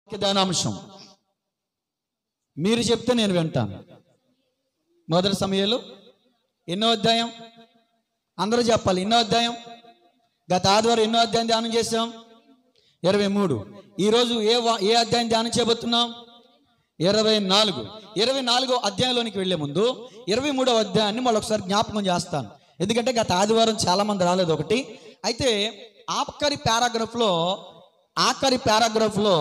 ధ్యానాంశం మీరు చెప్తే నేను వింటాను మొదటి సమయాలు ఎన్నో అధ్యాయం అందరూ చెప్పాలి ఎన్నో అధ్యాయం గత ఆదివారం ఎన్నో అధ్యాయం ధ్యానం చేసాం ఇరవై మూడు ఈరోజు ఏ వా- ఏ అధ్యాయం ధ్యానం చేయబోతున్నాం ఇరవై నాలుగు ఇరవై నాలుగో అధ్యాయంలోనికి వెళ్లే ముందు ఇరవై మూడో అధ్యాయాన్ని మళ్ళీ ఒకసారి జ్ఞాపకం చేస్తాను ఎందుకంటే గత ఆదివారం చాలా మంది రాలేదు ఒకటి అయితే ఆఖరి పారాగ్రాఫ్లో ఆఖరి పారాగ్రాఫ్లో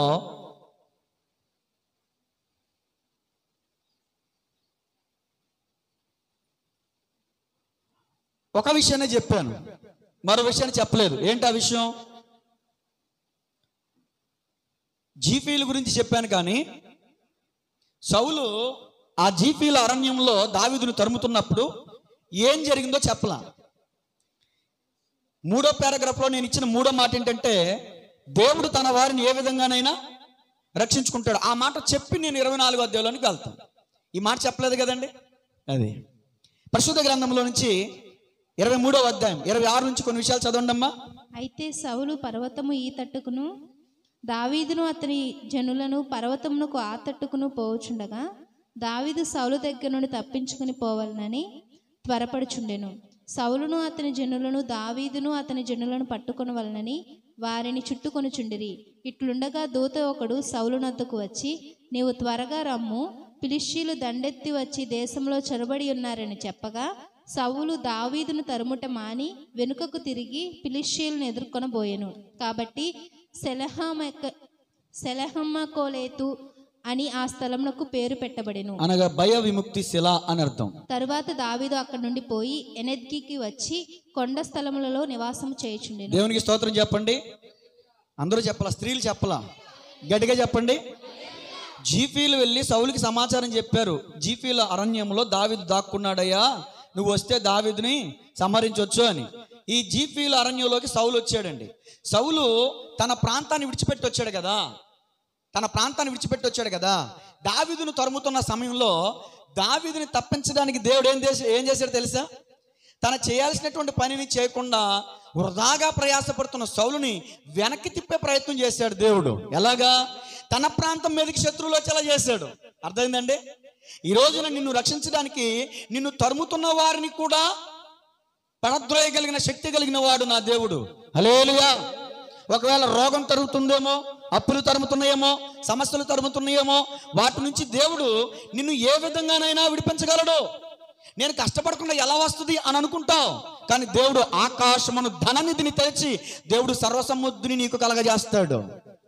ఒక విషయాన్ని చెప్పాను మరో విషయాన్ని చెప్పలేదు ఏంటి ఆ విషయం జీఫీల గురించి చెప్పాను కానీ సౌలు ఆ జీఫీల అరణ్యంలో దావీదును తరుముతున్నప్పుడు ఏం జరిగిందో చెప్పలా మూడో పారాగ్రాఫ్లో నేను ఇచ్చిన మూడో మాట ఏంటంటే దేవుడు తన వారిని ఏ విధంగానైనా రక్షించుకుంటాడు ఆ మాట చెప్పి నేను ఇరవై నాలుగో అధ్యాయంలోనికి వెళ్తాను ఈ మాట చెప్పలేదు కదండి అది పరిశుద్ధ గ్రంథంలో నుంచి ఇరవై మూడో అధ్యాయం ఇరవై ఆరు నుంచి కొన్ని విషయాలు చదవండి అమ్మా అయితే సౌలు పర్వతము ఈ తట్టుకును దావీదును అతని జనులను పర్వతమునకు ఆ తట్టుకును పోవచుండగా దావీదు సౌలు దగ్గర నుండి తప్పించుకుని పోవాలనని త్వరపడుచుండెను సౌలును అతని జనులను దావీదును అతని జనులను పట్టుకొనవలనని వారిని చుట్టుకొనుచుండిరి ఇట్లుండగా దూత ఒకడు సౌలునొద్దకు వచ్చి నీవు త్వరగా రమ్ము ఫిలిష్షీలు దండెత్తి వచ్చి దేశంలో చొరబడి ఉన్నారని చెప్పగా సౌలు దావీదును తరుముట మాని వెనుకకు తిరిగి ఫిలిష్షీలను ఎదుర్కొనబోయెను కాబట్టి సెలహమక సెలహమ్మకోలేతు అని ఆ స్థలమునకు పేరు పెట్టబడెను అనగా భయ విముక్తి శిల అని అర్థం తరువాత దావీదు అక్కడి నుండి పోయి ఎనెద్గికి వచ్చి కొండ స్థలములలో నివాసం చేయుచుండెను దేవునికి స్తోత్రం చెప్పండి అందరూ చెప్పాలా స్త్రీలు చెప్పలా గట్టిగా చెప్పండి జీఫీలు వెళ్ళి సౌలుకి సమాచారం చెప్పారు జీఫీల అరణ్యంలో దావీదు దాక్కున్నాడయ్యా నువ్వు వస్తే దావీదుని సంహరించవచ్చు అని ఈ జీఫీల అరణ్యంలోకి సౌలు వచ్చాడండి సౌలు తన ప్రాంతాన్ని విడిచిపెట్టి వచ్చాడు కదా తన ప్రాంతాన్ని విడిచిపెట్టి వచ్చాడు కదా దావీదును తరుముతున్న సమయంలో దావీదుని తప్పించడానికి దేవుడు ఏం చేసి ఏం చేశాడు తెలుసా తన చేయాల్సినటువంటి పనిని చేయకుండా వృధాగా ప్రయాసపడుతున్న సౌలుని వెనక్కి తిప్పే ప్రయత్నం చేశాడు దేవుడు ఎలాగా తన ప్రాంతం మీదకి శత్రువులు వచ్చేలా చేశాడు అర్థమైందండి ఈ రోజున నిన్ను రక్షించడానికి నిన్ను తరుముతున్న వారిని కూడా పడద్రోయగలిగిన శక్తి కలిగిన వాడు నా దేవుడు హలేలుయా ఒకవేళ రోగం తరుగుతుందేమో అప్పులు తరుముతున్నాయేమో సమస్యలు తరుముతున్నాయేమో వాటి నుంచి దేవుడు నిన్ను ఏ విధంగానైనా విడిపించగలడు నేను కష్టపడకుండా ఎలా వస్తుంది అని అనుకుంటావు కానీ దేవుడు ఆకాశమును ధననిధిని తెరిచి దేవుడు సర్వసముద్ధిని నీకు కలగజేస్తాడు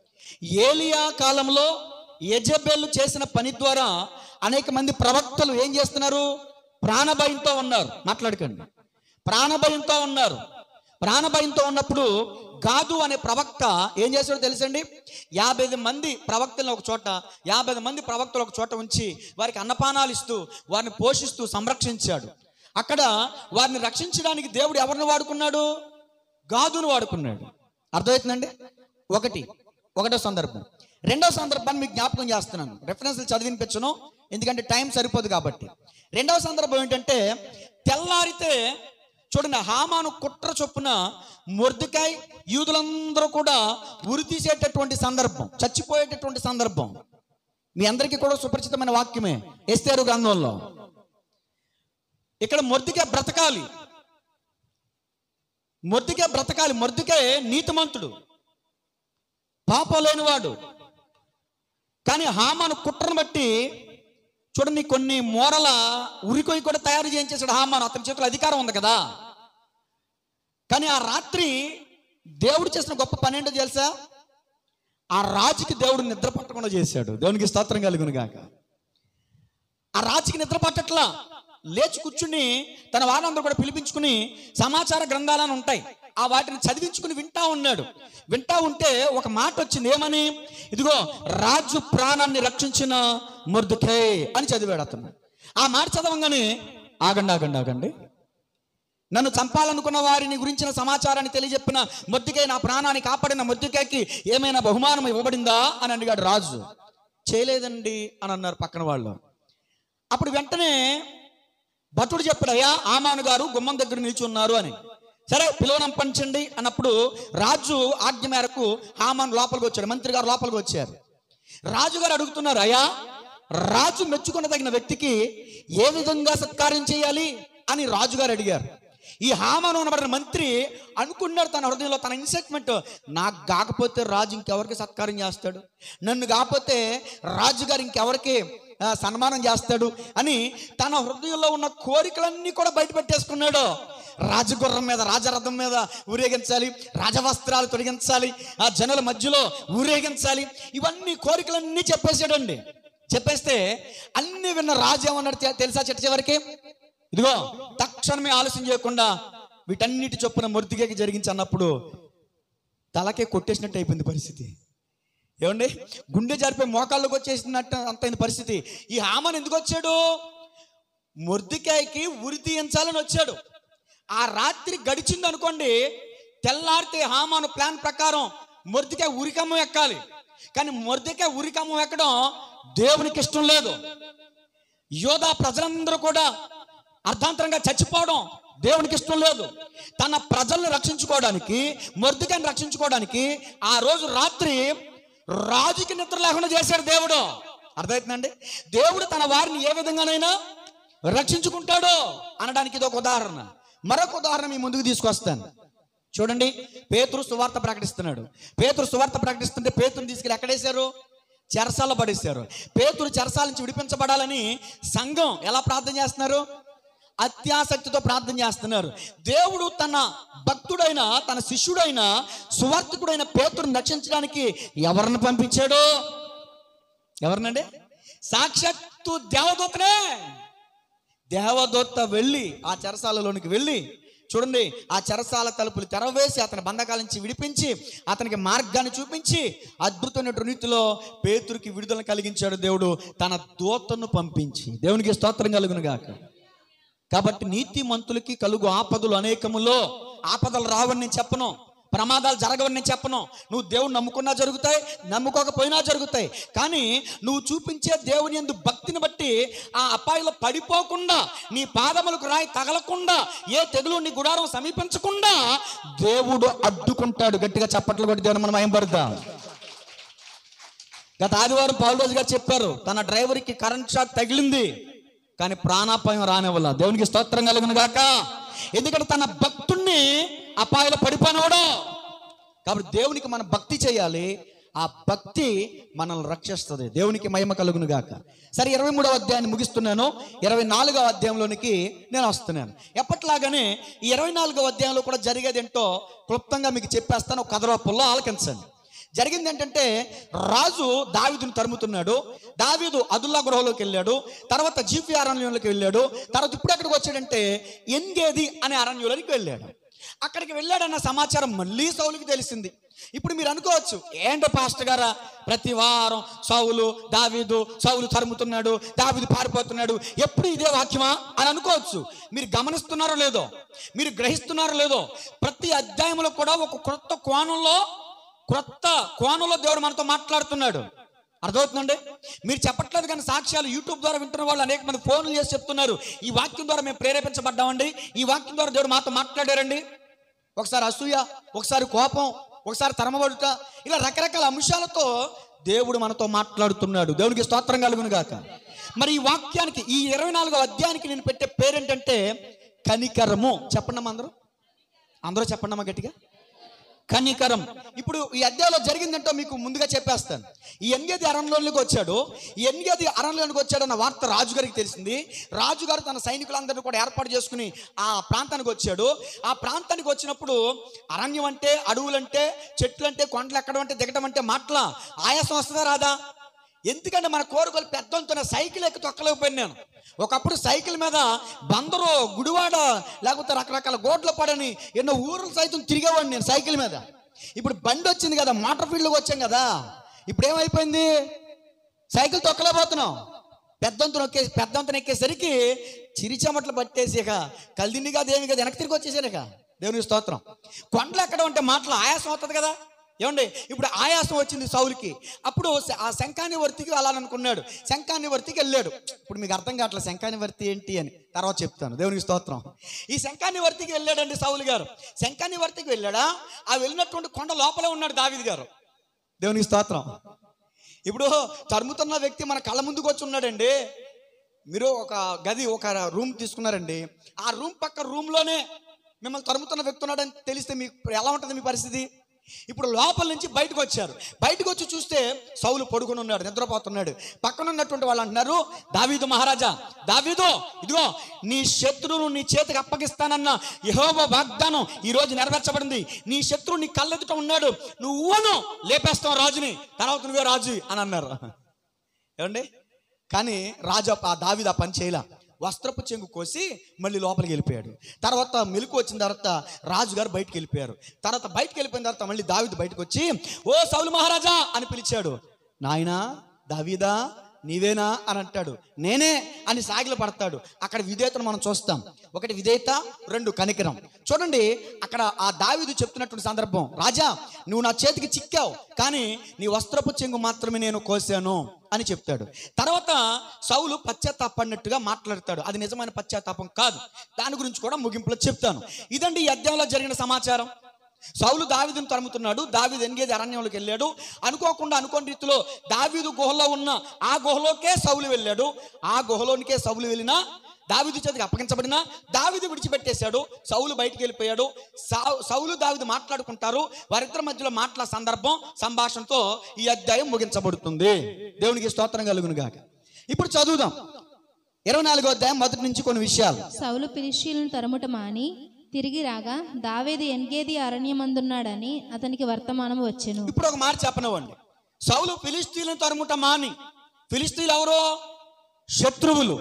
ఏలియా కాలంలో యజబెల్లు చేసిన పని ద్వారా అనేక మంది ప్రవక్తలు ఏం చేస్తున్నారు ప్రాణభయంతో ఉన్నారు మాట్లాడకండి ప్రాణభయంతో ఉన్నారు ప్రాణభయంతో ఉన్నప్పుడు గాదు అనే ప్రవక్త ఏం చేశాడో తెలుసండి యాభై ఐదు మంది ప్రవక్తలను ఒక చోట యాభై ఐదు మంది ప్రవక్తలు ఒక చోట ఉంచి వారికి అన్నపానాలు ఇస్తూ వారిని పోషిస్తూ సంరక్షించాడు అక్కడ వారిని రక్షించడానికి దేవుడు ఎవరిని వాడుకున్నాడు గాదును వాడుకున్నాడు అర్థమవుతుందండి ఒకటి ఒకటో సందర్భం రెండో సందర్భాన్ని మీకు జ్ఞాపకం చేస్తున్నాను రెఫరెన్స్లు చదివినిపించను ఎందుకంటే టైం సరిపోదు కాబట్టి రెండవ సందర్భం ఏంటంటే తెల్లారితే చూడండి హామాను కుట్ర చొప్పున మొర్దుకాయ్ యూదులందరూ కూడా ఉరి తీసేటటువంటి సందర్భం చచ్చిపోయేటటువంటి సందర్భం మీ అందరికీ కూడా సుపరిచితమైన వాక్యమే ఎస్తేరు గ్రంథంలో ఇక్కడ మొర్దికే బ్రతకాలి మొర్దికే బ్రతకాలి మొర్దికే నీతిమంతుడు పాపం లేనివాడు కానీ హామాను కుట్రను బట్టి చూడండి కొన్ని మూరల ఉరికొయ్యి కూడా తయారు చేయించేసాడు హామాను అతని చేతిలో అధికారం ఉంది కదా కానీ ఆ రాత్రి దేవుడు చేసిన గొప్ప పని ఏంటో తెలుసా ఆ రాజుకి దేవుడు నిద్ర పట్టకుండా చేశాడు దేవునికి స్తోత్రం కలుగును గాక ఆ రాజుకి నిద్ర పట్టట్లా లేచి కూర్చుని తన వారందరూ కూడా పిలిపించుకుని సమాచార గ్రంథాలను ఉంటాయి ఆ వాటిని చదివించుకుని వింటా ఉన్నాడు వింటా ఉంటే ఒక మాట వచ్చింది ఏమని ఇదిగో రాజు ప్రాణాన్ని రక్షించిన ముర్దుకే అని చదివాడు అతను ఆ మాట చదవంగానే ఆగండి ఆగండి ఆగండి నన్ను చంపాలనుకున్న వారిని గురించిన సమాచారాన్ని తెలియజెప్పిన మొద్దుకై నా ప్రాణాన్ని కాపాడిన మొద్దుకైకి ఏమైనా బహుమానం ఇవ్వబడిందా అని అడిగాడు రాజు చేయలేదండి అని అన్నారు పక్కన వాళ్ళు అప్పుడు వెంటనే భటుడు చెప్పాడు అయ్యా ఆమాను గారు గుమ్మం దగ్గర నిలిచి ఉన్నారు అని సరే పిలువనం పంచండి అన్నప్పుడు రాజు ఆజ్ఞ మేరకు హామాన్ లోపలికి వచ్చాడు మంత్రి గారు లోపలికి వచ్చారు రాజుగారు అడుగుతున్నారు అయ్యా రాజు మెచ్చుకునదగిన వ్యక్తికి ఏ విధంగా సత్కార్యం చేయాలి అని రాజుగారు అడిగారు ఈ హామాను అనబడిన మంత్రి అనుకున్నాడు తన హృదయంలో తన ఇన్సెట్మెంట్ నాకు కాకపోతే రాజు ఇంకెవరికి సత్కారం చేస్తాడు నన్ను కాకపోతే రాజుగారు ఇంకెవరికి ఆ, సన్మానం చేస్తాడు అని తన హృదయంలో ఉన్న కోరికలన్నీ కూడా బయట పెట్టేసుకున్నాడు రాజగుర్రం మీద రాజరథం మీద ఊరేగించాలి రాజవస్త్రాలు తొలగించాలి ఆ జనుల మధ్యలో ఊరేగించాలి ఇవన్నీ కోరికలన్నీ చెప్పేశాడండి చెప్పేస్తే అన్ని విన్న రాజు ఏమన్నాడు తె- తెలుసా చిట్ట చివరికి ఇదిగో తక్షణమే ఆలస్యం చేయకుండా వీటన్నిటి చొప్పున మొర్తికేకి జరిగించి అన్నప్పుడు తలకే కొట్టేసినట్టు అయిపోయింది పరిస్థితి ఏమండి గుండె జరిపే మోకాళ్ళకు వచ్చేసినట్టు అంతైన పరిస్థితి ఈ హామన్ ఎందుకు వచ్చాడు మొర్దికాయకి ఉరి తీయించాలని వచ్చాడు ఆ రాత్రి గడిచింది అనుకోండి తెల్లారితే హామాను ప్లాన్ ప్రకారం మొర్దికాయ ఉరికమ్మం ఎక్కాలి కానీ మొర్దికాయ ఉరికమ్మం ఎక్కడం దేవునికి ఇష్టం లేదు యోధా ప్రజలందరూ కూడా అర్ధాంతరంగా చచ్చిపోవడం దేవునికి ఇష్టం లేదు తన ప్రజల్ని రక్షించుకోవడానికి మొర్దికాయని రక్షించుకోవడానికి ఆ రోజు రాత్రి రాజుకి నిద్ర లేకుండా చేశాడు దేవుడు అర్థమవుతుందండి దేవుడు తన వారిని ఏ విధంగానైనా రక్షించుకుంటాడో అనడానికి ఇది ఒక ఉదాహరణ మరొక ఉదాహరణ మీ ముందుకు తీసుకొస్తాను చూడండి పేతురు సువార్త ప్రకటిస్తున్నాడు పేతురు సువార్త ప్రకటిస్తుంటే పేతురుని తీసుకెళ్ళి ఎక్కడేశారు చెరసాల పడేశారు పేతురు చెరసాల నుంచి విడిపించబడాలని సంఘం ఎలా ప్రార్థన చేస్తున్నారు అత్యాసక్తితో ప్రార్థన చేస్తున్నారు దేవుడు తన భక్తుడైన తన శిష్యుడైన సువార్థకుడైన పేతురుని రక్షించడానికి ఎవరిని పంపించాడు ఎవరినండి సాక్షాత్తు దేవదూతనే దేవదూత వెళ్ళి ఆ చెరసాలలోనికి వెళ్ళి చూడండి ఆ చెరసాల తలుపులు తెరవేసి అతని బంధకాల నుంచి విడిపించి అతనికి మార్గాన్ని చూపించి అద్భుతమైన రీతిలో పేతురికి విడుదల కలిగించాడు దేవుడు తన దూతను పంపించి దేవునికి స్తోత్రం కలుగును గాక కాబట్టి నీతి మంతులకి కలుగు ఆపదలు అనేకములో ఆపదలు రావని నేను చెప్పను ప్రమాదాలు జరగవని నేను చెప్పను నువ్వు దేవుని నమ్ముకున్నా జరుగుతాయి నమ్ముకోకపోయినా జరుగుతాయి కానీ నువ్వు చూపించే దేవుని ఎందు భక్తిని బట్టి ఆ అపాయంలో పడిపోకుండా నీ పాదములకు రాయి తగలకుండా ఏ తెగులు నీ గుడారం సమీపించకుండా దేవుడు అడ్డుకుంటాడు గట్టిగా చప్పట్లు కొట్టి దేవుని మనం భయపడతాం గత ఆదివారం పౌల్ రోజు గారు చెప్పారు తన డ్రైవర్కి కరెంట్ షాక్ తగిలింది కానీ ప్రాణాపాయం రానివ్వాల దేవునికి స్తోత్రం కలుగును గాక ఎందుకంటే తన భక్తుణ్ణి అపాయాలు పడిపోనవడు కాబట్టి దేవునికి మనం భక్తి చేయాలి ఆ భక్తి మనల్ని రక్షిస్తుంది దేవునికి మహిమ కలుగును గాక సరే ఇరవై మూడవ అధ్యాయాన్ని ముగిస్తున్నాను ఇరవై నాలుగవ అధ్యాయంలోనికి నేను వస్తున్నాను ఎప్పట్లాగానే ఈ ఇరవై నాలుగవ అధ్యాయంలో కూడా జరిగేది ఏంటో క్లుప్తంగా మీకు చెప్పేస్తాను ఒక కథ రూపంలో ఆలకించండి జరిగింది ఏంటంటే రాజు దావీదుని తరుముతున్నాడు దావీదు అదుల్లా గృహలోకి వెళ్ళాడు తర్వాత జీపీ అరణ్యంలోకి వెళ్ళాడు తర్వాత ఇప్పుడు ఎక్కడికి వచ్చాడంటే ఎన్గేది అనే అరణ్యంలోకి వెళ్ళాడు అక్కడికి వెళ్ళాడన్న సమాచారం మళ్ళీ సౌలుకి తెలిసింది ఇప్పుడు మీరు అనుకోవచ్చు ఏంటో పాస్టర్ గారా ప్రతి వారం సౌలు దావీదు సౌలు తరుముతున్నాడు దావీదు పారిపోతున్నాడు ఎప్పుడు ఇదే వాక్యమా అని అనుకోవచ్చు మీరు గమనిస్తున్నారో లేదో మీరు గ్రహిస్తున్నారో లేదో ప్రతి అధ్యాయంలో కూడా ఒక క్రొత్త కోణంలో క్రొత్త కోణంలో దేవుడు మనతో మాట్లాడుతున్నాడు అర్థమవుతుందండి మీరు చెప్పట్లేదు కానీ సాక్ష్యాలు యూట్యూబ్ ద్వారా వింటున్న వాళ్ళు అనేక మంది ఫోన్లు చేసి చెప్తున్నారు ఈ వాక్యం ద్వారా మేము ప్రేరేపించబడ్డామండి ఈ వాక్యం ద్వారా దేవుడు మాతో మాట్లాడారండి ఒకసారి అసూయ ఒకసారి కోపం ఒకసారి తరమబడుట ఇలా రకరకాల అంశాలతో దేవుడు మనతో మాట్లాడుతున్నాడు దేవునికి స్తోత్రం కలుగును గాక మరి ఈ వాక్యానికి ఈ ఇరవై నాలుగో అధ్యాయానికి నేను పెట్టే పేరేంటంటే కనికరము చెప్పండి అమ్మా అందరూ అందరూ చెప్పండి అమ్మా గట్టిగా కనికరం ఇప్పుడు ఈ అధ్యాయంలో జరిగిందంటో మీకు ముందుగా చెప్పేస్తాను ఈ ఎన్గేది అరణ్యంలోకి వచ్చాడు ఈ ఎన్గేది అరణ్యంలోకి వచ్చాడన్న వార్త రాజుగారికి తెలిసింది రాజుగారు తన సైనికులందరినీ కూడా ఏర్పాటు చేసుకుని ఆ ప్రాంతానికి వచ్చాడు ఆ ప్రాంతానికి వచ్చినప్పుడు అరణ్యం అంటే అడవులంటే చెట్లంటే కొండలు ఎక్కడం అంటే దిగడం అంటే మాటల ఆయాసం వస్తుందా రాదా ఎందుకంటే మన కోరికలు పెద్దంతున్న సైకిల్ ఎక్కి తొక్కలేకపోయాను నేను ఒకప్పుడు సైకిల్ మీద బందరు గుడివాడ లేకపోతే రకరకాల గోడ్ల పడని ఎన్నో ఊర్లు సైతం తిరిగేవాడిని నేను సైకిల్ మీద ఇప్పుడు బండి వచ్చింది కదా మోటార్ ఫీల్డ్కి వచ్చాం కదా ఇప్పుడు ఏమైపోయింది సైకిల్ తొక్కలేకపోతున్నాం పెద్దంతున ఎక్కే పెద్దంతున ఎక్కేసరికి చిరిచెమట్లు పట్టేసి ఇక కలిదిండి కాదు ఏమి కదా వెనక్కి తిరిగి వచ్చేసాను ఇక దేవుని స్తోత్రం కొండలు ఎక్కడ ఉంటే మాటలు ఆయాసం అవుతుంది కదా ఏమండి ఇప్పుడు ఆయాసం వచ్చింది సౌలికి అప్పుడు శ- ఆ శంఖాని వర్తికి వెళ్ళాలనుకున్నాడు శంఖాని వర్తికి వెళ్ళాడు ఇప్పుడు మీకు అర్థం కావట్లేదు శంఖాని వర్తి ఏంటి అని తర్వాత చెప్తాను దేవునికి స్తోత్రం ఈ శంఖాని వర్తికి వెళ్ళాడండి సౌలు గారు శంఖాని వర్తికి వెళ్ళాడా ఆ వెళ్ళినటువంటి కొండ లోపలే ఉన్నాడు దావిది గారు దేవునికి స్తోత్రం ఇప్పుడు తరుముతున్న వ్యక్తి మన కళ్ళ ముందుకు వచ్చి ఉన్నాడండి మీరు ఒక గది ఒక రూమ్ తీసుకున్నారండి ఆ రూమ్ పక్క రూమ్లోనే మిమ్మల్ని తరుముతున్న వ్యక్తి ఉన్నాడని తెలిస్తే మీకు ఎలా ఉంటుంది మీ పరిస్థితి ఇప్పుడు లోపల నుంచి బయటకు వచ్చారు బయటకు వచ్చి చూస్తే సౌలు పడుకొని ఉన్నాడు నిద్రపోతున్నాడు పక్కన ఉన్నటువంటి వాళ్ళు అంటున్నారు దావీదు మహారాజా దావీదు ఇదిగో నీ శత్రువును నీ చేతికి అప్పగిస్తానన్న యహోవ వాగ్దానం ఈ రోజు నెరవేర్చబడింది నీ శత్రువు నీ కళ్ళెదుట ఉన్నాడు నువ్వును లేపేస్తావు రాజుని తర్వాత నువ్వే రాజు అని అన్నారు ఏమండి కానీ రాజు ఆ దావిద పని చేయలా వస్త్రపు చెంగు కోసి మళ్ళీ లోపలికి వెళ్ళిపోయాడు తర్వాత మెలకు వచ్చిన తర్వాత రాజుగారు బయటికి వెళ్ళిపోయారు తర్వాత బయటికి వెళ్ళిపోయిన తర్వాత మళ్ళీ దావిదు బయటకు వచ్చి ఓ సౌలు మహారాజా అని పిలిచాడు నాయనా దావీదా నీవేనా అని అంటాడు నేనే అని సాగిల పడతాడు అక్కడ విధేయతను మనం చూస్తాం ఒకటి విధేయత రెండు కనికరం చూడండి అక్కడ ఆ దావీదు చెప్తున్నటువంటి సందర్భం రాజా నువ్వు నా చేతికి చిక్కావు కానీ నీ వస్త్రపు చెంగు మాత్రమే నేను కోసాను అని చెప్తాడు తర్వాత సౌలు పశ్చాత్తాపడినట్టుగా మాట్లాడతాడు అది నిజమైన పశ్చాత్తాపం కాదు దాని గురించి కూడా ముగింపులో చెప్తాను ఇదండి ఈ అధ్యాయంలో జరిగిన సమాచారం సౌలు దావీదును తరుముతున్నాడు దావీదు ఎనిగేది అరణ్యంలోకి వెళ్ళాడు అనుకోకుండా అనుకోని రీతిలో దావీదు గుహలో ఉన్న ఆ గుహలోకే సౌలు వెళ్ళాడు ఆ గుహలోనికే సౌలు వెళ్ళినా దావీదు చేతికి అప్పగించబడిన దావీదు విడిచిపెట్టేశాడు సౌలు బయటికి వెళ్ళిపోయాడు సౌ- సౌలు దావీదు మాట్లాడుకుంటారు వారిద్దరి మధ్యలో మాటల సందర్భం సంభాషణతో ఈ అధ్యాయం ముగించబడుతుంది దేవునికి స్తోత్రం కలుగును గాక ఇప్పుడు చదువుదాం ఇరవై నాలుగో అధ్యాయం మొదటి నుంచి కొన్ని విషయాలు సౌలు ఫిలిష్తీయులను తరుముట మాని తిరిగి రాగా దావేది ఎన్గేది అరణ్యమందున్నాడని అతనికి వర్తమానం వచ్చెను ఇప్పుడు ఒక మాట చెప్పనివ్వండి సౌలు ఫిలిస్తీన్లను తరుముట మాని ఫిలిస్తీన్లు ఎవరో శత్రువులు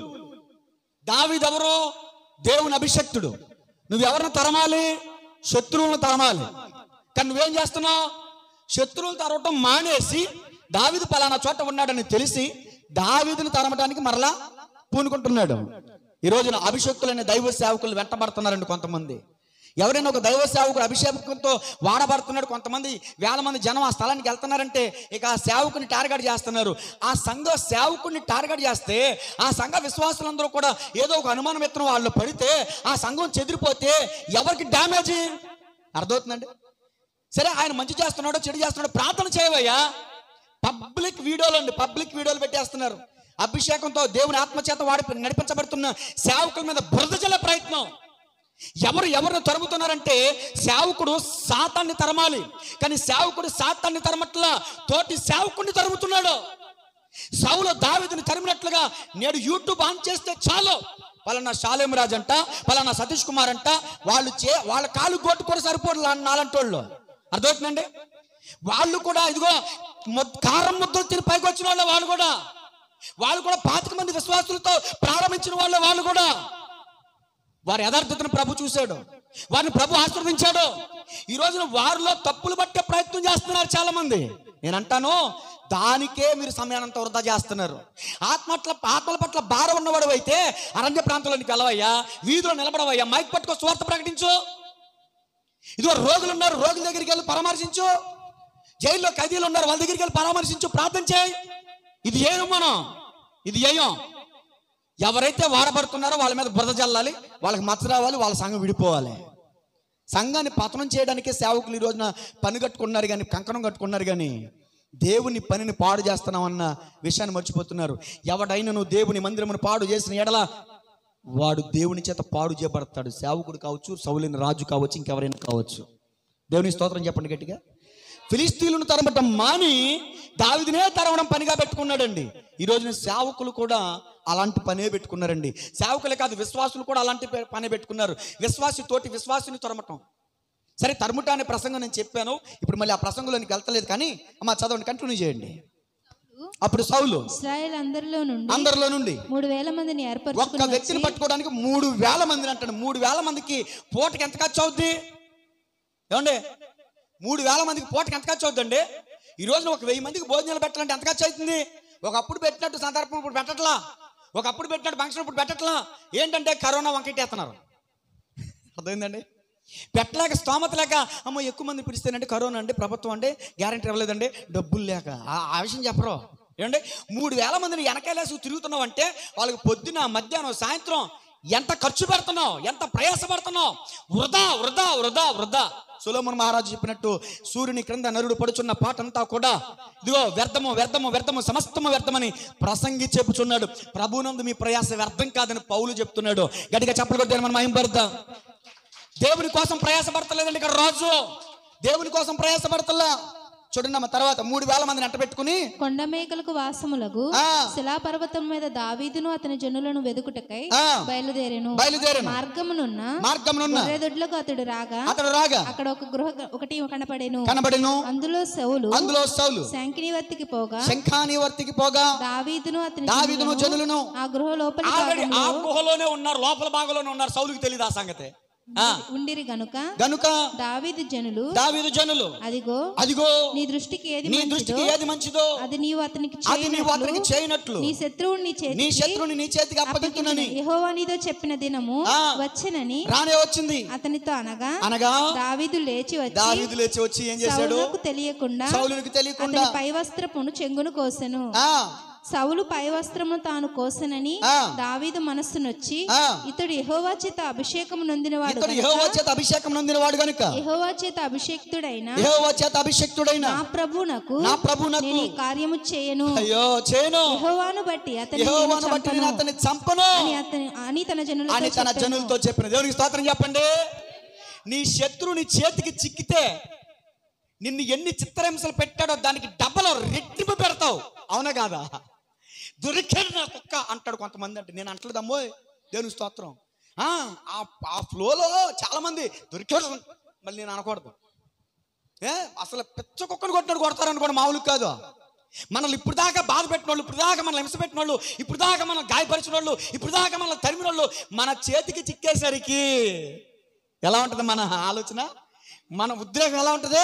దావీదెవరో దేవుని అభిషక్తుడు నువ్వెవరిని తరమాలి శత్రువులను తరమాలి కానీ నువ్వేం చేస్తున్నావు శత్రువులు తరవటం మానేసి దావీదు పలానా చోట ఉన్నాడని తెలిసి దావీదుని తరమటానికి మరలా పూనుకుంటున్నాడు ఈ రోజున అభిషక్తులైన దైవ సేవకులు వెంటబడుతున్నారండి కొంతమంది ఎవరైనా ఒక దైవ సేవకుడు అభిషేకంతో వాడబడుతున్నాడు కొంతమంది వేల మంది జనం ఆ స్థలానికి వెళ్తున్నారంటే ఇక ఆ సేవకుని టార్గెట్ చేస్తున్నారు ఆ సంఘ సేవకుడిని టార్గెట్ చేస్తే ఆ సంఘ విశ్వాసులందరూ కూడా ఏదో ఒక అనుమానం ఎత్తున వాళ్ళు పడితే ఆ సంఘం చెదిరిపోతే ఎవరికి డ్యామేజ్ అర్థమవుతుందండి సరే ఆయన మంచి చేస్తున్నాడో చెడు చేస్తున్నాడో ప్రార్థన చేయవయ్యా పబ్లిక్ వీడియోలు అండి పబ్లిక్ వీడియోలు పెట్టేస్తున్నారు అభిషేకంతో దేవుని ఆత్మచేత వాడి నడిపించబడుతున్న సేవకుల మీద బురద జల్లే ప్రయత్నం ఎవరు ఎవరిని తరుముతున్నారంటే సేవకుడు సాతాన్ని తరమాలి కానీ సేవకుడు సాతాన్ని తరమట్లా తోటి సేవకుడిని తరుముతున్నాడు సౌలు దావిదిని తరిమినట్లుగా నేడు యూట్యూబ్ ఆన్ చేస్తే చాలు పలానా శాలేం రాజ్ అంట పలానా సతీష్ కుమార్ అంట వాళ్ళు చే వాళ్ళ కాలు గోటు కూడా సరిపోరు నాలంటోళ్ళు అర్థమవుతుందండి వాళ్ళు కూడా ఇదిగో మొ- కారం ముద్దలు తిని పైకి వచ్చిన వాళ్ళు వాళ్ళు కూడా వాళ్ళు కూడా పాతిక మంది విశ్వాసులతో ప్రారంభించిన వాళ్ళు వాళ్ళు కూడా వారి యథార్థతను ప్రభు చూశాడు వారిని ప్రభు ఆశీర్వదించాడు ఈ రోజున వారిలో తప్పులు పట్టే ప్రయత్నం చేస్తున్నారు చాలా మంది నేను అంటాను దానికే మీరు సమయానంత వృధా చేస్తున్నారు ఆత్మట్ల ఆత్మల పట్ల భారం ఉన్నవాడు అయితే అరణ్య ప్రాంతంలోనికి వెళ్ళవయ్యా వీధిలో నిలబడవయ్యా మైక్ పట్టుకో స్వార్థ ప్రకటించు ఇదిగో రోగులు ఉన్నారు రోగుల దగ్గరికి వెళ్ళి పరామర్శించు జైల్లో ఖైదీలు ఉన్నారు వాళ్ళ దగ్గరికి వెళ్ళి పరామర్శించు ప్రార్థన చేయి ఇది ఏం మనం ఇది ఏయం ఎవరైతే వాడబడుతున్నారో వాళ్ళ మీద బురద జల్లాలి వాళ్ళకి మచ్చ రావాలి వాళ్ళ సంఘం విడిపోవాలి సంఘాన్ని పతనం చేయడానికే సేవకులు ఈ రోజున పని కట్టుకున్నారు కానీ కంకణం కట్టుకున్నారు కానీ దేవుని పనిని పాడు చేస్తున్నామన్న విషయాన్ని మర్చిపోతున్నారు ఎవడైనా నువ్వు దేవుని మందిరమును పాడు చేసిన ఎడల వాడు దేవుని చేత పాడు చేయబడతాడు సేవకుడు కావచ్చు సౌలిని రాజు కావచ్చు ఇంకెవరైనా కావచ్చు దేవుని స్తోత్రం చెప్పండి గట్టిగా ఫిలిస్తీన్లను తరమటం మాని దావిదినే తరవడం పనిగా పెట్టుకున్నాడండి ఈ రోజున సేవకులు కూడా అలాంటి పనే పెట్టుకున్నారండి సేవకులే కాదు విశ్వాసులు కూడా అలాంటి పే- పనే పెట్టుకున్నారు విశ్వాసి తోటి విశ్వాసిని తరమటం సరే తరుముట అనే ప్రసంగం నేను చెప్పాను ఇప్పుడు మళ్ళీ ఆ ప్రసంగంలోనికి వెళ్తలేదు కానీ అమ్మా చదవండి కంటిన్యూ చేయండి అప్పుడు సౌలు ఇస్రాయేల్ అందరిలో నుండి అందరిలో నుండి మూడు వేల మందిని ఒక్క ఏర్పరచుకుని వ్యక్తిని వచ్చి పట్టుకోవడానికి మూడు వేల మందిని అంటాడు మూడు వేల మందికి పూటకి ఎంత ఖర్చు అవుద్ది ఏమండి మూడు వేల మందికి పూటకి ఎంత ఖర్చు అవుద్దండి ఈ రోజున ఒక వెయ్యి మందికి భోజనాలు పెట్టాలంటే ఎంత ఖర్చు అవుతుంది ఒకప్పుడు పెట్టినట్టు సందర్భం ఇప్పుడు పెట్టట్లా ఒకప్పుడు పెట్టినట్టు ఫంక్షన్ ఇప్పుడు పెట్టట్లా ఏంటంటే కరోనా వంకెట్టేస్తున్నారు అర్థమైందండి పెట్టలేక స్తోమత లేక అమ్మో ఎక్కువ మంది పిలిస్తేనంటే కరోనా అంటే ప్రభుత్వం అంటే గ్యారంటీ ఇవ్వలేదండి డబ్బులు లేక ఆ- ఆ విషయం చెప్పరు ఏమండి మూడు వేల మందిని వెనకాలేసి తిరుగుతున్నావు అంటే వాళ్ళకి పొద్దున మధ్యాహ్నం సాయంత్రం ఎంత ఖర్చు పెడుతున్నావు ఎంత ప్రయాసపడుతున్నావు వృధా వృధా వృధా వృధా సులోమన్ మహారాజు చెప్పినట్టు సూర్యుని క్రింద నరుడు పడుచున్న పాట అంతా కూడా ఇదిగో వ్యర్థము వ్యర్థము వ్యర్థము సమస్తము వ్యర్థమని ప్రసంగి చెప్పుచున్నాడు ప్రభునందు మీ ప్రయాస వ్యర్థం కాదని పౌలు చెప్తున్నాడు గట్టిగా చెప్పలు కొట్టాను మనం మహింపడతాం దేవుని కోసం ప్రయాసపడతలేదండి ఇక్కడ రాజు దేవుని కోసం ప్రయాసపడతలా చూడండి అమ్మ తర్వాత మూడు వేల మందిని అంట పెట్టుకుని కొండ మేకలకు వాసములగు ఆ. శిలాపర్వతం మీద దావీదును అతని జనులను వెదుకుటకై ఆ. బయలుదేరెను బయలుదేరను మార్గమునున్న మార్గమునున్న గొర్రెదొడ్లకు అతడు రాగా అతడు రాగా అక్కడ ఒక గృహ ఒకటి కనపడెను కనబడిను అందులో సౌలు అందులో సౌలు శంకినివర్తికి పోగా శంఖాని వర్తికి పోగా దావీదును అతని దావీదును జనులను ఆ గృహ లోపలి ఆల్రెడీ ఆ భాగంలో గుహలోనే ఉన్నారు లోపల భాగంలోనే ఉన్నారు సౌలుకి తెలియదు ఆ సంగతి ఆ ఉండిరి గనుక గనుక దావీదు జనులు దావీదు జనులు అదిగో అదిగో నీ దృష్టికి ఏది నీ మంచిదో దృష్టికి ఏది మంచిదో అది నీవు అతనికి అది నీవు అతనికి చేయనట్లు చేయనట్లు నీ శత్రువుని నీ నీ చేతికి శత్రుని నీ చేతికి అప్పగించునని యెహోవా నీతో చెప్పిన దినము ఆ. వచ్చనని రానే వచ్చింది అతనితో అనగా అనగా దావీదు లేచి వచ్చి దావీదు లేచి వచ్చి ఏం చేశాడు సౌలుకు తెలియకుండా సౌలునికి తెలియకుండా అతని పై వస్త్రపును చెంగును కోసెను ఆ సౌలు పై వస్త్రమును తాను కోసనని ఆ. దావీదు మనస్సునొచ్చి ఆ. ఇతడు యెహోవా చేత అభిషేకం నొందినవాడు ఇతడు యెహోవా చేత అభిషేకం నొందిన వాడు గనుక యెహోవా చేత అభిషేక్తుడైన యెహోవా చేత అభిషేక్తుడైన నా ప్రభునకు నా ప్రభునకు నేను ఈ కార్యము చేయను అయ్యో చేయను యెహోవాను బట్టి అతని నేను యెహోవాను బట్టి నేను చంపను అతన్ని చంపను అని అతని అని తన జనులతో అని తన చెప్పెను. జనులతో చెప్పిన దేవునికి స్తోత్రం చెప్పండి నీ శత్రువు నీ చేతికి చిక్కితే నిన్ను ఎన్ని చిత్రహింసలు పెట్టాడో దానికి డబ్బలు రెట్టింపు పెడతావు అవునా కాదా దొరికాడు నా కుక్క అంటాడు కొంతమంది అంటే నేను అంటలేదమ్మో దేవుని స్తోత్రం ఆ ఆ- ఆ ఫ్లోలో చాలా మంది దొరికాడు మళ్ళీ నేను అనకూడదు ఏ అసలు పిచ్చ కుక్కను కొట్టినాడు కొడతారు అనుకోండి మామూలు కాదు మనల్ని ఇప్పుడు దాకా బాధ పెట్టిన వాళ్ళు ఇప్పుడు దాకా మనల్ని హింస పెట్టిన వాళ్ళు ఇప్పుడు దాకా మనం గాయపరిచిన వాళ్ళు ఇప్పుడు దాకా మనల్ని తరిమిన వాళ్ళు మన చేతికి చిక్కేసరికి ఎలా ఉంటుంది మన ఆలోచన మన ఉద్రేకం ఎలా ఉంటుంది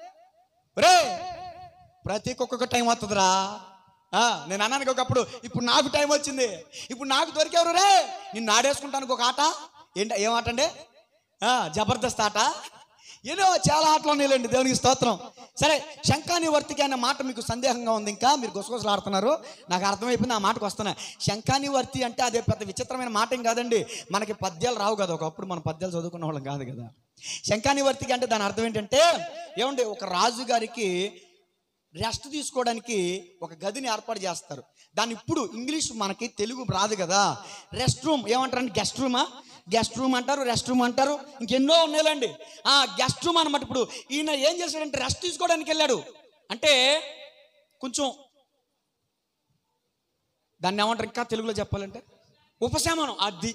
రే ప్రతి కుక్కకు టైం వస్తుందిరా ఆ, నేను అన్నానికి ఒకప్పుడు ఇప్పుడు నాకు టైం వచ్చింది ఇప్పుడు నాకు దొరికేవారు రే నిన్ను ఆడేసుకుంటానికి ఒక ఆట ఏంటి ఏం ఆట అండి ఆ, జబర్దస్త్ ఆట ఏదో చాలా ఆటలు ఉన్నాయండి దేవునికి స్తోత్రం సరే శంఖాని వర్తికి అనే మాట మీకు సందేహంగా ఉంది ఇంకా మీరు గుసగుసలు ఆడుతున్నారు నాకు అర్థమైపోయింది ఆ మాటకు వస్తున్నా శంఖాని వర్తి అంటే అదే పెద్ద విచిత్రమైన మాట ఏం కాదండి మనకి పద్యాలు రావు కదా ఒకప్పుడు మనం పద్యాలు చదువుకున్న వాళ్ళం కాదు కదా శంఖాని వర్తికి అంటే దాని అర్థం ఏంటంటే ఏమండి ఒక రాజు గారికి రెస్ట్ తీసుకోవడానికి ఒక గదిని ఏర్పాటు చేస్తారు దాన్ని ఇప్పుడు ఇంగ్లీష్ మనకి తెలుగు రాదు కదా రెస్ట్ రూమ్ ఏమంటారండి గెస్ట్ రూమా గెస్ట్ రూమ్ అంటారు రెస్ట్ రూమ్ అంటారు ఇంకెన్నో ఉన్నాయిలండి ఆ గెస్ట్ రూమ్ అనమాట ఇప్పుడు ఈయన ఏం చేశాడంటే రెస్ట్ తీసుకోవడానికి వెళ్ళాడు అంటే కొంచెం దాన్ని ఏమంటారు ఇంకా తెలుగులో చెప్పాలంటే ఉపశమనం అది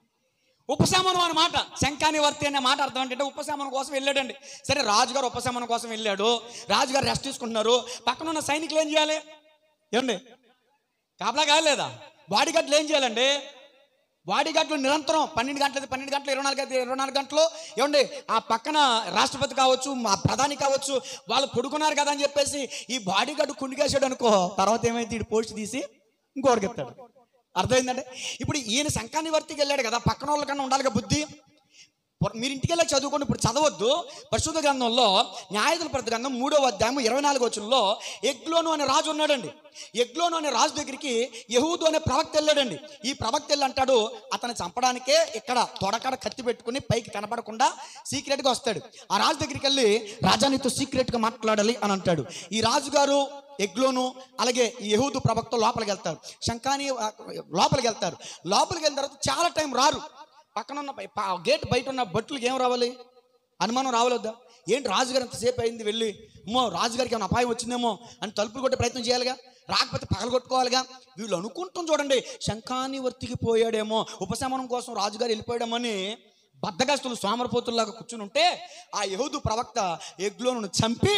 ఉపశమనం అన్నమాట శంఖాని వర్తి అనే మాట అర్థం ఏంటంటే ఉపశమనం కోసం వెళ్ళాడండి సరే రాజుగారు ఉపశమనం కోసం వెళ్ళాడు రాజుగారు రెస్ట్ తీసుకుంటున్నారు పక్కన ఉన్న సైనికులు ఏం చేయాలి ఏమండి కాపలా కాలేదా బాడీగార్డులు ఏం చేయాలండి బాడీగార్డులు నిరంతరం పన్నెండు గంటలది పన్నెండు గంటలు ఇరవై నాలుగు ఇరవై నాలుగు గంటలు ఏమండి ఆ పక్కన రాష్ట్రపతి కావచ్చు మా ప్రధాని కావచ్చు వాళ్ళు పడుకున్నారు కదా అని చెప్పేసి ఈ బాడీగార్డు కుండికేసాడు అనుకో తర్వాత ఏమైంది ఇటు పోస్ట్ తీసి ఇంకోటికి ఎత్తాడు అర్థమైందంటే ఇప్పుడు ఈయన శంఖాన్ని వర్తికి వెళ్ళాడు కదా పక్కన వాళ్ళకన్నా ఉండాలిగా బుద్ధి పొర- మీరు ఇంటికి వెళ్ళి చదువుకొని ఇప్పుడు చదవద్దు పరిశుద్ధ గ్రంథంలో న్యాయదుల ప్రతి గ్రంథం మూడవ అధ్యాయం ఇరవై నాలుగు వచనంలో ఎగ్లోను అనే రాజు ఉన్నాడండి ఎగ్లోను అనే రాజు దగ్గరికి యహూదు అనే ప్రవక్త వెళ్ళాడండి ఈ ప్రవక్త వెళ్ళి అంటాడు అతను చంపడానికే ఇక్కడ తొడకడ కత్తి పెట్టుకుని పైకి కనపడకుండా సీక్రెట్గా వస్తాడు ఆ రాజు దగ్గరికి వెళ్ళి రాజా నీతో సీక్రెట్గా మాట్లాడాలి అని అంటాడు ఈ రాజుగారు ఎగ్లోను అలాగే ఈ యహూదు ప్రవక్త లోపలికి వెళ్తారు శంకాని ఆ, లోపలికి వెళ్తారు లోపలికి వెళ్ళిన తర్వాత చాలా టైం రారు పక్కన ఉన్న బై- పా- గేట్ బయట ఉన్న భటులకు ఏం రావాలి అనుమానం రావాలొద్దా ఏంటి రాజుగారు ఎంతసేపు అయింది వెళ్ళి అమ్మో రాజుగారికి ఏమైనా అపాయం వచ్చిందేమో అని తలుపులు కొట్టే ప్రయత్నం చేయాలిగా రాకపోతే పగలు కొట్టుకోవాలిగా వీళ్ళు అనుకుంటాం చూడండి శంఖాని వర్తికి పోయాడేమో ఉపశమనం కోసం రాజుగారు వెళ్ళిపోయాడేమో అని బద్దగస్తులు సోమరపోతుల్లాగా కూర్చుని ఉంటే ఆ యహూదు ప్రవక్త ఎగ్లోను చంపి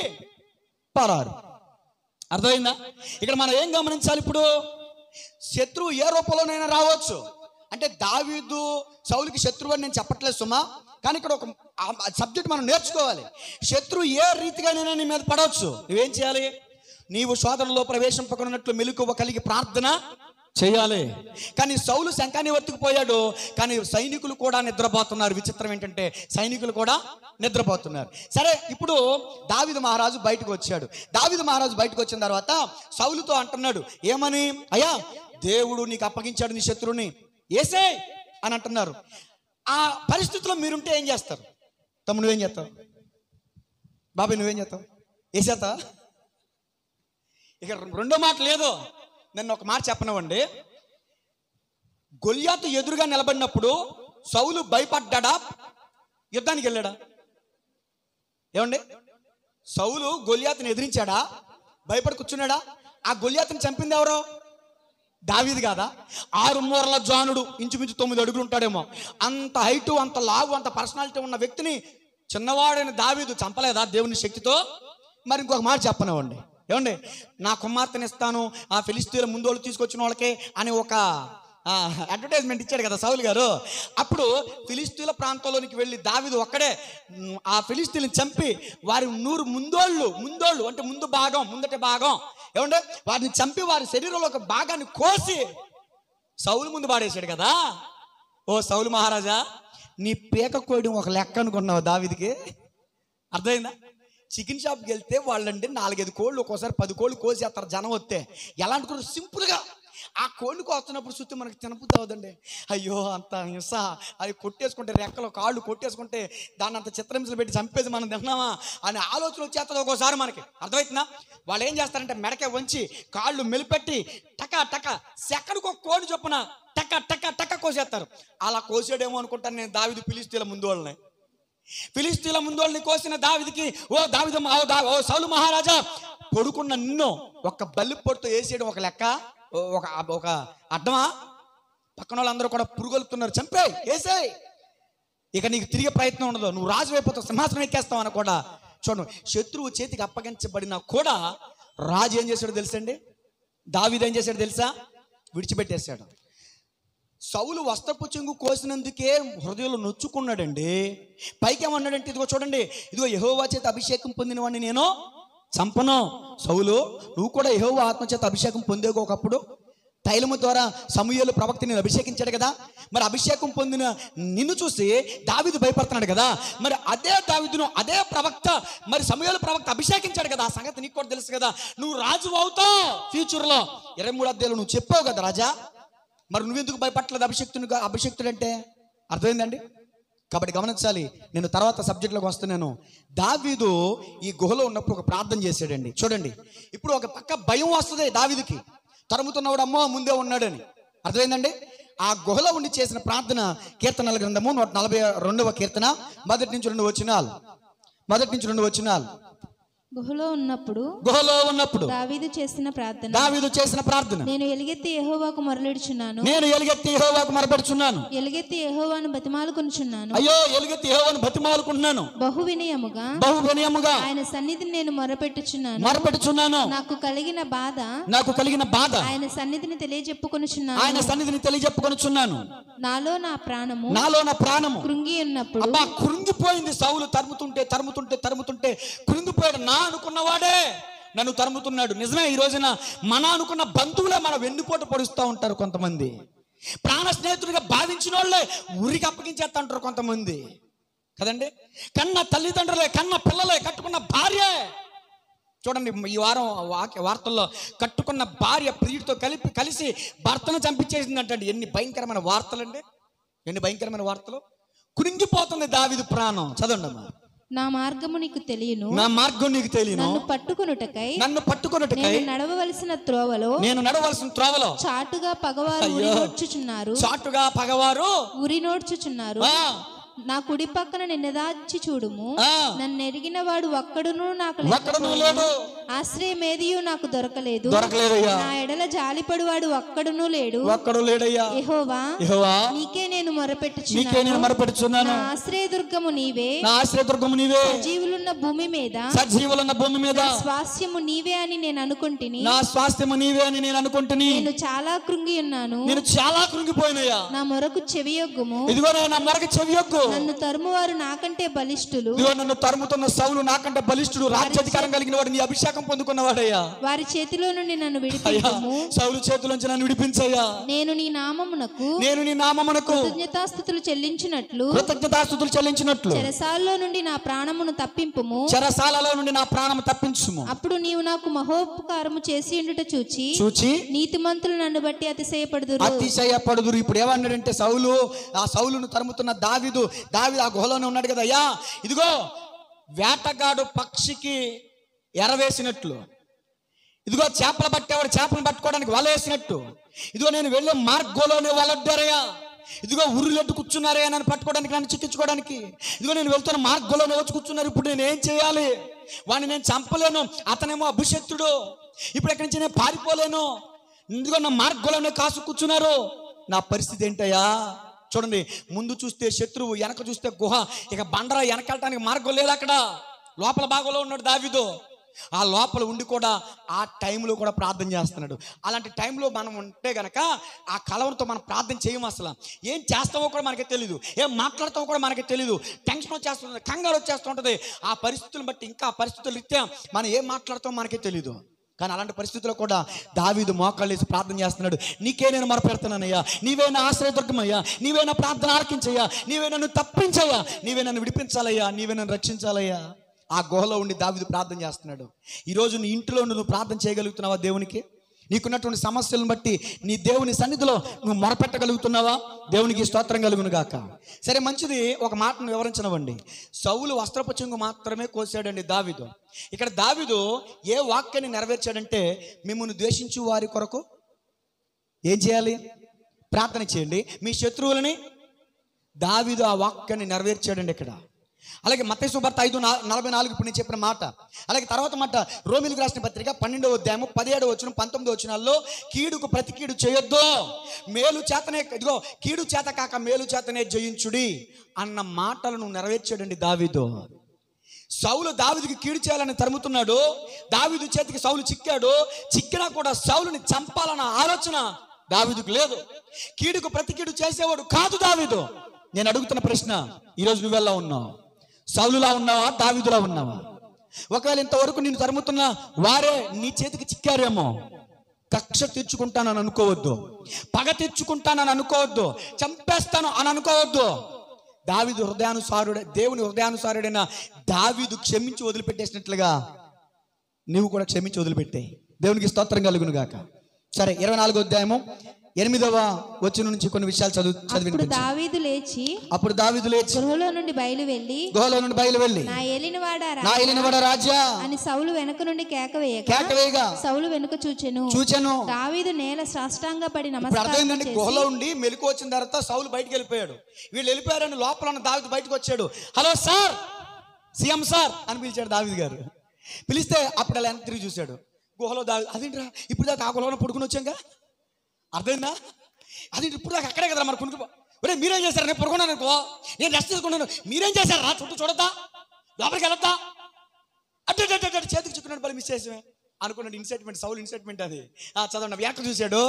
పరారు అర్థమైందా ఇక్కడ మనం ఏం గమనించాలి ఇప్పుడు శత్రువు ఏ రూపంలోనైనా రావచ్చు అంటే దావీదు సౌలికి శత్రువు అని నేను చెప్పట్లేదు సుమా కానీ ఇక్కడ ఒక సబ్జెక్ట్ మనం నేర్చుకోవాలి శత్రువు ఏ రీతిగానైనా నీ మీద పడవచ్చు నువ్వేం చేయాలి నీవు శోధనలో ప్రవేశింపకున్నట్లు మెలకువ కలిగి ప్రార్థన చేయాలి కానీ సౌలు శంఖాన్ని పోయాడు కానీ సైనికులు కూడా నిద్రపోతున్నారు విచిత్రం ఏంటంటే సైనికులు కూడా నిద్రపోతున్నారు సరే ఇప్పుడు దావిద మహారాజు బయటకు వచ్చాడు దావిద మహారాజు బయటకు వచ్చిన తర్వాత సౌలుతో అంటున్నాడు ఏమని అయ్యా దేవుడు నీకు అప్పగించాడు నీ శత్రువుని ఏసే అని అంటున్నారు ఆ పరిస్థితిలో మీరుంటే ఏం చేస్తారు తమ్ముడు నువ్వేం చేస్తావు బాబాయ్ నువ్వేం చేస్తావు వేసేత ఇక రెండో మాట లేదు నన్ను ఒక మాట చెప్పనివ్వండి గొల్యాతు ఎదురుగా నిలబడినప్పుడు సౌలు భయపడ్డా యుద్ధానికి వెళ్ళాడా ఏమండి సౌలు గొల్యాతుని ఎదిరించాడా భయపడి కూర్చున్నాడా ఆ గొల్యాతుని చంపింది ఎవరో దావీది కాదా ఆరు మూరల జానుడు ఇంచుమించు తొమ్మిది అడుగులు ఉంటాడేమో అంత హైటు అంత లావు అంత పర్సనాలిటీ ఉన్న వ్యక్తిని చిన్నవాడైన దావీదు చంపలేదా దేవుని శక్తితో మరి ఇంకొక మాట చెప్పనివ్వండి ఏమండి నా కుమార్తెని ఇస్తాను ఆ ఫిలిస్తీన్ల ముందు వాళ్ళు తీసుకొచ్చిన వాళ్ళకే అని ఒక అడ్వర్టైజ్మెంట్ ఇచ్చాడు కదా సౌలు గారు అప్పుడు ఫిలిస్తీన్ల ప్రాంతంలోనికి వెళ్ళి దావీదు ఒక్కడే ఉమ్, ఆ ఫిలిస్తీన్ని చంపి వారి నూరు ముందోళ్ళు ముందోళ్ళు అంటే ముందు భాగం ముందటి భాగం ఏమంటే వారిని చంపి వారి శరీరంలో ఒక భాగాన్ని కోసి సౌలు ముందు పాడేశాడు కదా ఓ సౌలు మహారాజా నీ పీక కోయడం ఒక లెక్క అనుకున్నావు దావిదికి అర్థమైందా చికెన్ షాప్కి వెళ్తే వాళ్ళంటే నాలుగైదు కోళ్ళు ఒక్కోసారి పది కోళ్ళు కోసేస్తారు జనం వస్తే ఎలా అనుకున్నారు సింపుల్గా ఆ కోడిని కోస్తున్నప్పుడు చుట్టూ మనకి తినపుద్ది అవుదండి అయ్యో అంత హింస అది కొట్టేసుకుంటే రెక్కలు కాళ్ళు కొట్టేసుకుంటే దాన్ని అంత చిత్రహింసలు పెట్టి చంపేసి మనం తిన్నామా అనే ఆలోచన వచ్చేస్తుంది ఒక్కోసారి మనకి అర్థమవుతుందా వాళ్ళు ఏం చేస్తారంటే మెడకే వంచి కాళ్ళు మెలిపెట్టి టక టక సెక్కడికి ఒక కోడి చొప్పున టక టక టక కోసేస్తారు అలా కోసాడేమో అనుకుంటాను నేను దావిది పిలిస్తీల ముందు వాళ్ళని ఫిలిస్తీన్ల ముందు వాళ్ళని కోసిన దావిదికి ఓ దావిద ఓ దా ఓ సౌలు మహారాజా పొడుకున్న నిన్ను ఒక బల్లి పొడితో వేసేయడం ఒక లెక్క ఓ ఒక ఒక అడ్డమా పక్కన వాళ్ళందరూ కూడా పురుగొలుతున్నారు చంపేయ్ వేసేయ్ ఇక నీకు తిరిగే ప్రయత్నం ఉండదు నువ్వు రాజు అయిపోతావు సింహాసనం ఎక్కేస్తావు అని కూడా చూడండి శత్రువు చేతికి అప్పగించబడినా కూడా రాజు ఏం చేశాడో తెలుసండి దావీదు ఏం చేశాడో తెలుసా విడిచిపెట్టేశాడు సౌలు వస్త్రపు చెంగు కోసినందుకే హృదయంలో నొచ్చుకున్నాడండి పైకి ఏమన్నాడంటే ఇదిగో చూడండి ఇదిగో యహోవా చేత అభిషేకం పొందిన వాడిని నేను చంపను సౌలు నువ్వు కూడా యహోవా ఆత్మ చేత అభిషేకం పొందేగో ఒకప్పుడు తైలము ద్వారా సమూహలు ప్రవక్త నేను అభిషేకించాడు కదా మరి అభిషేకం పొందిన నిన్ను చూసి దావిదు భయపడుతున్నాడు కదా మరి అదే దావిదును అదే ప్రవక్త మరి సమూహల ప్రవక్త అభిషేకించాడు కదా ఆ సంగతి నీకు కూడా తెలుసు కదా నువ్వు రాజు అవుతావు ఫ్యూచర్లో ఇరవై మూడు అధ్యాయులు నువ్వు చెప్పావు కదా రాజా మరి నువ్వెందుకు భయపట్టలేదు అభిషక్తుని అభిషక్తుడు అంటే అర్థమైందండి కాబట్టి గమనించాలి నేను తర్వాత సబ్జెక్ట్లోకి వస్తున్నాను దావీదు ఈ గుహలో ఉన్నప్పుడు ఒక ప్రార్థన చేశాడండి చూడండి ఇప్పుడు ఒక పక్క భయం వస్తుంది దావీదుకి తరుముతున్నవాడు అమ్మో ముందే ఉన్నాడని అర్థమైందండి ఆ గుహలో ఉండి చేసిన ప్రార్థన కీర్తనల గ్రంథము నూట నలభై రెండవ కీర్తన మొదటి నుంచి రెండు వచ్చినాలు మొదటి నుంచి రెండు వచ్చినాలు గుహలో ఉన్నప్పుడు గుహలో ఉన్నప్పుడు దావీదు చేసిన ప్రార్థన దావీదు చేసిన ప్రార్థన నేను ఎలుగెత్తి యెహోవాకు మొరలిడుచున్నాను నేను ఎలుగెత్తి యెహోవాకు మొరపెడుచున్నాను ఎలుగెత్తి యెహోవాను బతిమాలుకొనుచున్నాను అయ్యో ఎలుగెత్తి యెహోవాను బతిమాలుకుంటున్నాను బహు వినయముగా బహు వినయముగా ఆయన సన్నిధిని నేను మొరపెట్టుచున్నాను మొరపెడుచున్నాను నాకు కలిగిన బాధ నాకు కలిగిన బాధ ఆయన సన్నిధిని తెలియజెప్పుకొనుచున్నాను ఆయన సన్నిధిని తెలియజెప్పుకొనుచున్నాను నాలో నా ప్రాణము నాలో నా ప్రాణము కృంగి ఉన్నప్పుడు అబ్బా కృంగిపోయింది సౌలు తరుముతుంటే తరుముతుంటే తరుముతుంటే కృంగిపోయాడు నా అనుకున్నవాడే నన్ను తరుముతున్నాడు నిజమే ఈ రోజున మన అనుకున్న బంధువులే మన వెన్నుపోటు పొడుస్తూ ఉంటారు కొంతమంది ప్రాణ స్నేహితుడిగా భావించిన వాళ్ళే ఉరికి అప్పగించేస్తా ఉంటారు కొంతమంది కదండి కన్న తల్లిదండ్రులే కన్న పిల్లలే కట్టుకున్న భార్యే చూడండి ఈ వారం వాక్య వార్తల్లో కట్టుకున్న భార్య ప్రియుడితో కలిపి కలిసి భర్తను చంపించేసిందంటండి ఎన్ని భయంకరమైన వార్తలండి ఎన్ని భయంకరమైన వార్తలు కురింగిపోతుంది దావిది ప్రాణం చదవండి అమ్మా నా మార్గము నీకు తెలియను నా మార్గం నీకు తెలియను నన్ను పట్టుకొనుటకై నన్ను పట్టుకొనుటకై నేను నడవవలసిన త్రోవలో నేను నడవలసిన త్రోవలో చాటుగా పగవారు ఉరి నోడ్చుచున్నారు చాటుగా పగవారు ఉరి నోడ్చుచున్నారు ఆ, నా కుడి పక్కన నిన్నదాచి చూడుము ఆ, నన్ను ఎరిగిన వాడు ఒక్కడును నాకు లేక- ఒక్కడును లేడు ఆశ్రయమేదియు నాకు దొరకలేదు దొరకలేదయ్యా నా ఎడల జాలిపడు వాడు ఒక్కడును లేడు ఒక్కడు లేడయ్యా యెహోవా యెహోవా నీకే నేను నీకే మొరపెట్టుచున్నాను నేను మరపెడుచున్నాను నా ఆశ్రయదుర్గము నీవే నా ఆశ్రయదుర్గము నీవే జీవులున్న భూమి మీద సజీవులున్న భూమి మీద స్వాస్యము నీవే అని నేను అనుకుంటుని నా స్వాస్థ్యము నీవే అని నేను అనుకుంటుని నేను చాలా కృంగి ఉన్నాను నేను చాలా కృంగిపోయినయ్యా నా మొరకు చెవియొగ్గుము ఇదిగో నేను నా మొరక చెవియొగ్గు నన్ను తరుమువారు నాకంటే బలిష్ఠులు ఇదిగో నన్ను తరుముతున్న సౌలు నాకంటే బలిష్ఠుడు రాజ్యాధికారం కలిగిన వాడు నీ అభిషేకం అభిషేకం పొందుకున్నవాడయ్యా వారి చేతిలో నుండి నన్ను అయ్యా విడిపించము సౌలు చేతులోంచి నన్ను విడిపించయ్యా నేను నీ నామమునకు నేను నీ నామమునకు కృతజ్ఞతాస్థుతులు చెల్లించినట్లు కృతజ్ఞతాస్తుతులు చెల్లించినట్లు చెరసాల్లో నుండి నా ప్రాణమును తప్పింపుము చెరసాలలో నుండి నా ప్రాణం తప్పించుము అప్పుడు నీవు నాకు మహోపకారము చేసి ఉండుట చూచి చూచి నీతిమంతులు నన్ను బట్టి అతిశయపడుదురు అతిశయపడుదురు ఇప్పుడు ఏమన్నాడంటే సౌలు ఆ సౌలును తరుముతున్న దావిదు దావిదు ఆ గుహలోనే ఉన్నాడు కదా అయ్యా ఇదిగో వేటగాడు పక్షికి ఎరవేసినట్లు ఇదిగో చేపలు పట్టేవాడు చేపలు పట్టుకోవడానికి వల వేసినట్టు ఇదిగో నేను వెళ్ళే మార్గంలోనే వలడ్డారయ్యా ఇదిగో ఉరులెట్టు కూర్చున్నారయ్యా నన్ను పట్టుకోవడానికి నన్ను చిక్కించుకోవడానికి ఇదిగో నేను వెళ్తున్న మార్గంలోనే వచ్చి కూర్చున్నారు ఇప్పుడు నేను ఏం చేయాలి వాడిని నేను చంపలేను అతనేమో అభిషక్తుడు ఇప్పుడు ఎక్కడి నుంచి నేను పారిపోలేను ఇదిగో నా మార్గంలోనే కాసు కూర్చున్నారు నా పరిస్థితి ఏంటయ్యా చూడండి ముందు చూస్తే శత్రువు వెనక చూస్తే గుహ ఇక బండరా వెనకెళ్ళటానికి మార్గం లేదు అక్కడ లోపల భాగంలో ఉన్నాడు దావిదో ఆ లోపల ఉండి కూడా ఆ టైంలో కూడా ప్రార్థన చేస్తున్నాడు అలాంటి టైంలో మనం ఉంటే గనక ఆ కలవరంతో మనం ప్రార్థన చేయము అసలు ఏం చేస్తామో కూడా మనకి తెలియదు ఏం మాట్లాడతామో కూడా మనకి తెలియదు టెన్షన్ వచ్చేస్తుంది కంగారు వచ్చేస్తుంటుంది ఆ పరిస్థితులను బట్టి ఇంకా ఆ పరిస్థితులు రీత్యా మనం ఏం మాట్లాడతామో మనకే తెలియదు కానీ అలాంటి పరిస్థితుల్లో కూడా దావీదు మోకాళ్ళేసి ప్రార్థన చేస్తున్నాడు నీకే నేను మొరపెడుతున్నానయ్యా నీవే నా ఆశ్రయదుర్గమయ్యా నీవే నా ప్రార్థన ఆలకించయ్యా నీవే నన్ను తప్పించయ్యా నీవే నన్ను విడిపించాలయ్యా నీవే నన్ను రక్షించాలయ్యా ఆ గుహలో ఉండి దావీదు ప్రార్థన చేస్తున్నాడు ఈరోజు నీ ఇంట్లో ఉండి నువ్వు ప్రార్థన చేయగలుగుతున్నావా దేవునికి నీకున్నటువంటి సమస్యలను బట్టి నీ దేవుని సన్నిధిలో నువ్వు మొరపెట్టగలుగుతున్నావా దేవునికి స్తోత్రం కలుగును గాక సరే మంచిది ఒక మాటను వివరించనివ్వండి సౌలు వస్త్రపు చెంగు మాత్రమే కోసాడండి దావిదు ఇక్కడ దావిదు ఏ వాక్యాన్ని నెరవేర్చాడంటే మిమ్మల్ని ద్వేషించు వారి కొరకు ఏం చేయాలి ప్రార్థన చేయండి మీ శత్రువులని దావిదు ఆ వాక్యాన్ని నెరవేర్చాడండి ఇక్కడ అలాగే మత్తయి సువార్త ఐదు నా- నలభై నాలుగు ఇప్పుడు నేను చెప్పిన మాట అలాగే తర్వాత మాట రోమిలకు రాసిన పత్రిక పన్నెండవ అధ్యాయము పదిహేడు వచ్చిన పంతొమ్మిది వచ్చినాల్లో కీడుకు ప్రతి కీడు చేయొద్దు మేలు చేతనే ఇదిగో కీడు చేత కాక మేలు చేతనే జయించుడి అన్న మాటలను నెరవేర్చాడండి దావీదు సౌలు దావిదికి కీడు చేయాలని తరుముతున్నాడు దావిదు చేతికి సౌలు చిక్కాడు చిక్కినా కూడా సౌలుని చంపాలన్న ఆలోచన దావిదుకు లేదు కీడుకు ప్రతి కీడు చేసేవాడు కాదు దావిదు నేను అడుగుతున్న ప్రశ్న ఈరోజు నువ్వెలా ఉన్నావు సౌలులా ఉన్నావా దావిదులా ఉన్నావా ఒకవేళ ఇంతవరకు నేను తరుముతున్న వారే నీ చేతికి చిక్కారేమో కక్ష తీర్చుకుంటానని అనుకోవద్దు పగ తీర్చుకుంటానని అనుకోవద్దు చంపేస్తాను అని అనుకోవద్దు దావిదు హృదయానుసారుడే దేవుని హృదయానుసారుడైన దావిదు క్షమించి వదిలిపెట్టేసినట్లుగా నీవు కూడా క్షమించి వదిలిపెట్టాయి దేవునికి స్తోత్రం కలుగును గాక సరే ఇరవై నాలుగో అధ్యాయము ఎనిమిదవ వచ్చిన నుంచి కొన్ని విషయాలు చదువు చదివి అప్పుడు దావీదు లేచి అప్పుడు దావిదు లేచి గృహలో నుండి బయలు వెళ్ళి గుహలో నుండి బయలు వెళ్ళి నా ఏలినవాడారా నా ఇలినబడ రాజ్యా అని సౌలు వెనక నుండి కేక వేయక కేకవేగా సౌలు వెనుక చూచెను చూచాను దావీదు నేల సాష్టాంగ పడి ఇప్పుడు నమస్కారం అర్థమైందండి చేసి గుహలో ఉండి మెలకు వచ్చిన తర్వాత సౌలు బయటికి వెళ్ళిపోయాడు వీళ్ళు వెళ్ళిపోయారని లోపల ఉన్న దావిది బయటకు వచ్చాడు హలో సార్ సీఎం సార్ అని పిలిచాడు దావిది గారు పిలిస్తే అప్పుడు అలా వెనక్కి తిరిగి చూశాడు గుహలో దావి అదేంట్రా ఇప్పుడు దాకా ఆ గుహలో పడుకుని వచ్చాంగా అర్థమైందా అదేంటి ఇప్పుడు దాకా అక్కడే కదా మరి కొనుక్కో ఒరే మీరేం చేశారు నేను పడుకున్నాను అనుకో నేను రెస్ట్ తీసుకున్నాను మీరేం చేశారు రా చుట్టూ చూడద్దా లోపలికి వెళ్ళొద్దా అడ్డు అడ్డు, అడ్డు, అడ్డు, చేతికి చుక్కున్నాడు పని మిస్ చేసామే అనుకున్నాడు ఇన్సెట్మెంట్ సౌల్ ఇన్సెట్మెంట్ అది ఆ, చదవండి వెనక్కి చూశాడు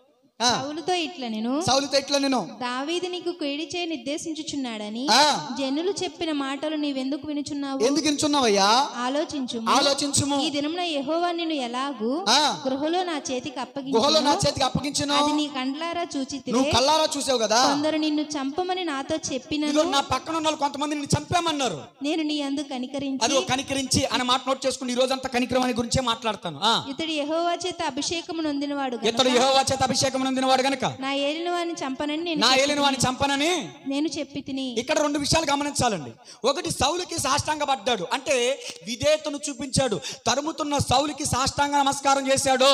ఆ, సౌలుతో ఇట్లా నేను సౌలుతో ఇట్లా నేను దావీదు నీకు కేడి చేయ నిర్దేశించుచున్నాడని ఆ, జనులు చెప్పిన మాటలు నీవెందుకు వినుచున్నావు ఎందుకు ఇంచున్నావయ్యా ఆలోచించు ఆలోచించుము ఈ దినమున యెహోవా నిన్ను ఎలాగూ ఆ, గృహలో నా చేతికి గుహలో నా అప్పగించు చేతికి అప్పగించను అది నీ కండ్లారా చూచితివే నువ్వు కల్లారా చూసావు కదా కొందరు నిన్ను చంపమని నాతో ఇదిగో చెప్పినను నా పక్కన ఉన్న వాళ్ళు కొంతమంది నిన్ను చంపామన్నారు నేను నీ అందు కనికరించి అది కనికరించి అని మాట నోట్ చేసుకుని ఈ రోజంతా కనికరం గురించే మాట్లాడతాను ఆ, ఇతడు యెహోవా చేత అభిషేకము నొందినవాడు గనుక ఇతడు యెహోవా చేత అభిషేకం నొందినవాడు గనక నా ఏలిన వారిని చంపనని నేను నా ఏలిన వాడిని చంపనని నేను చెప్పి తిని ఇక్కడ రెండు విషయాలు గమనించాలండి ఒకటి సౌలుకి సాష్టాంగ పడ్డాడు అంటే విధేయతను చూపించాడు తరుముతున్న సౌలుకి సాష్టాంగ నమస్కారం చేశాడు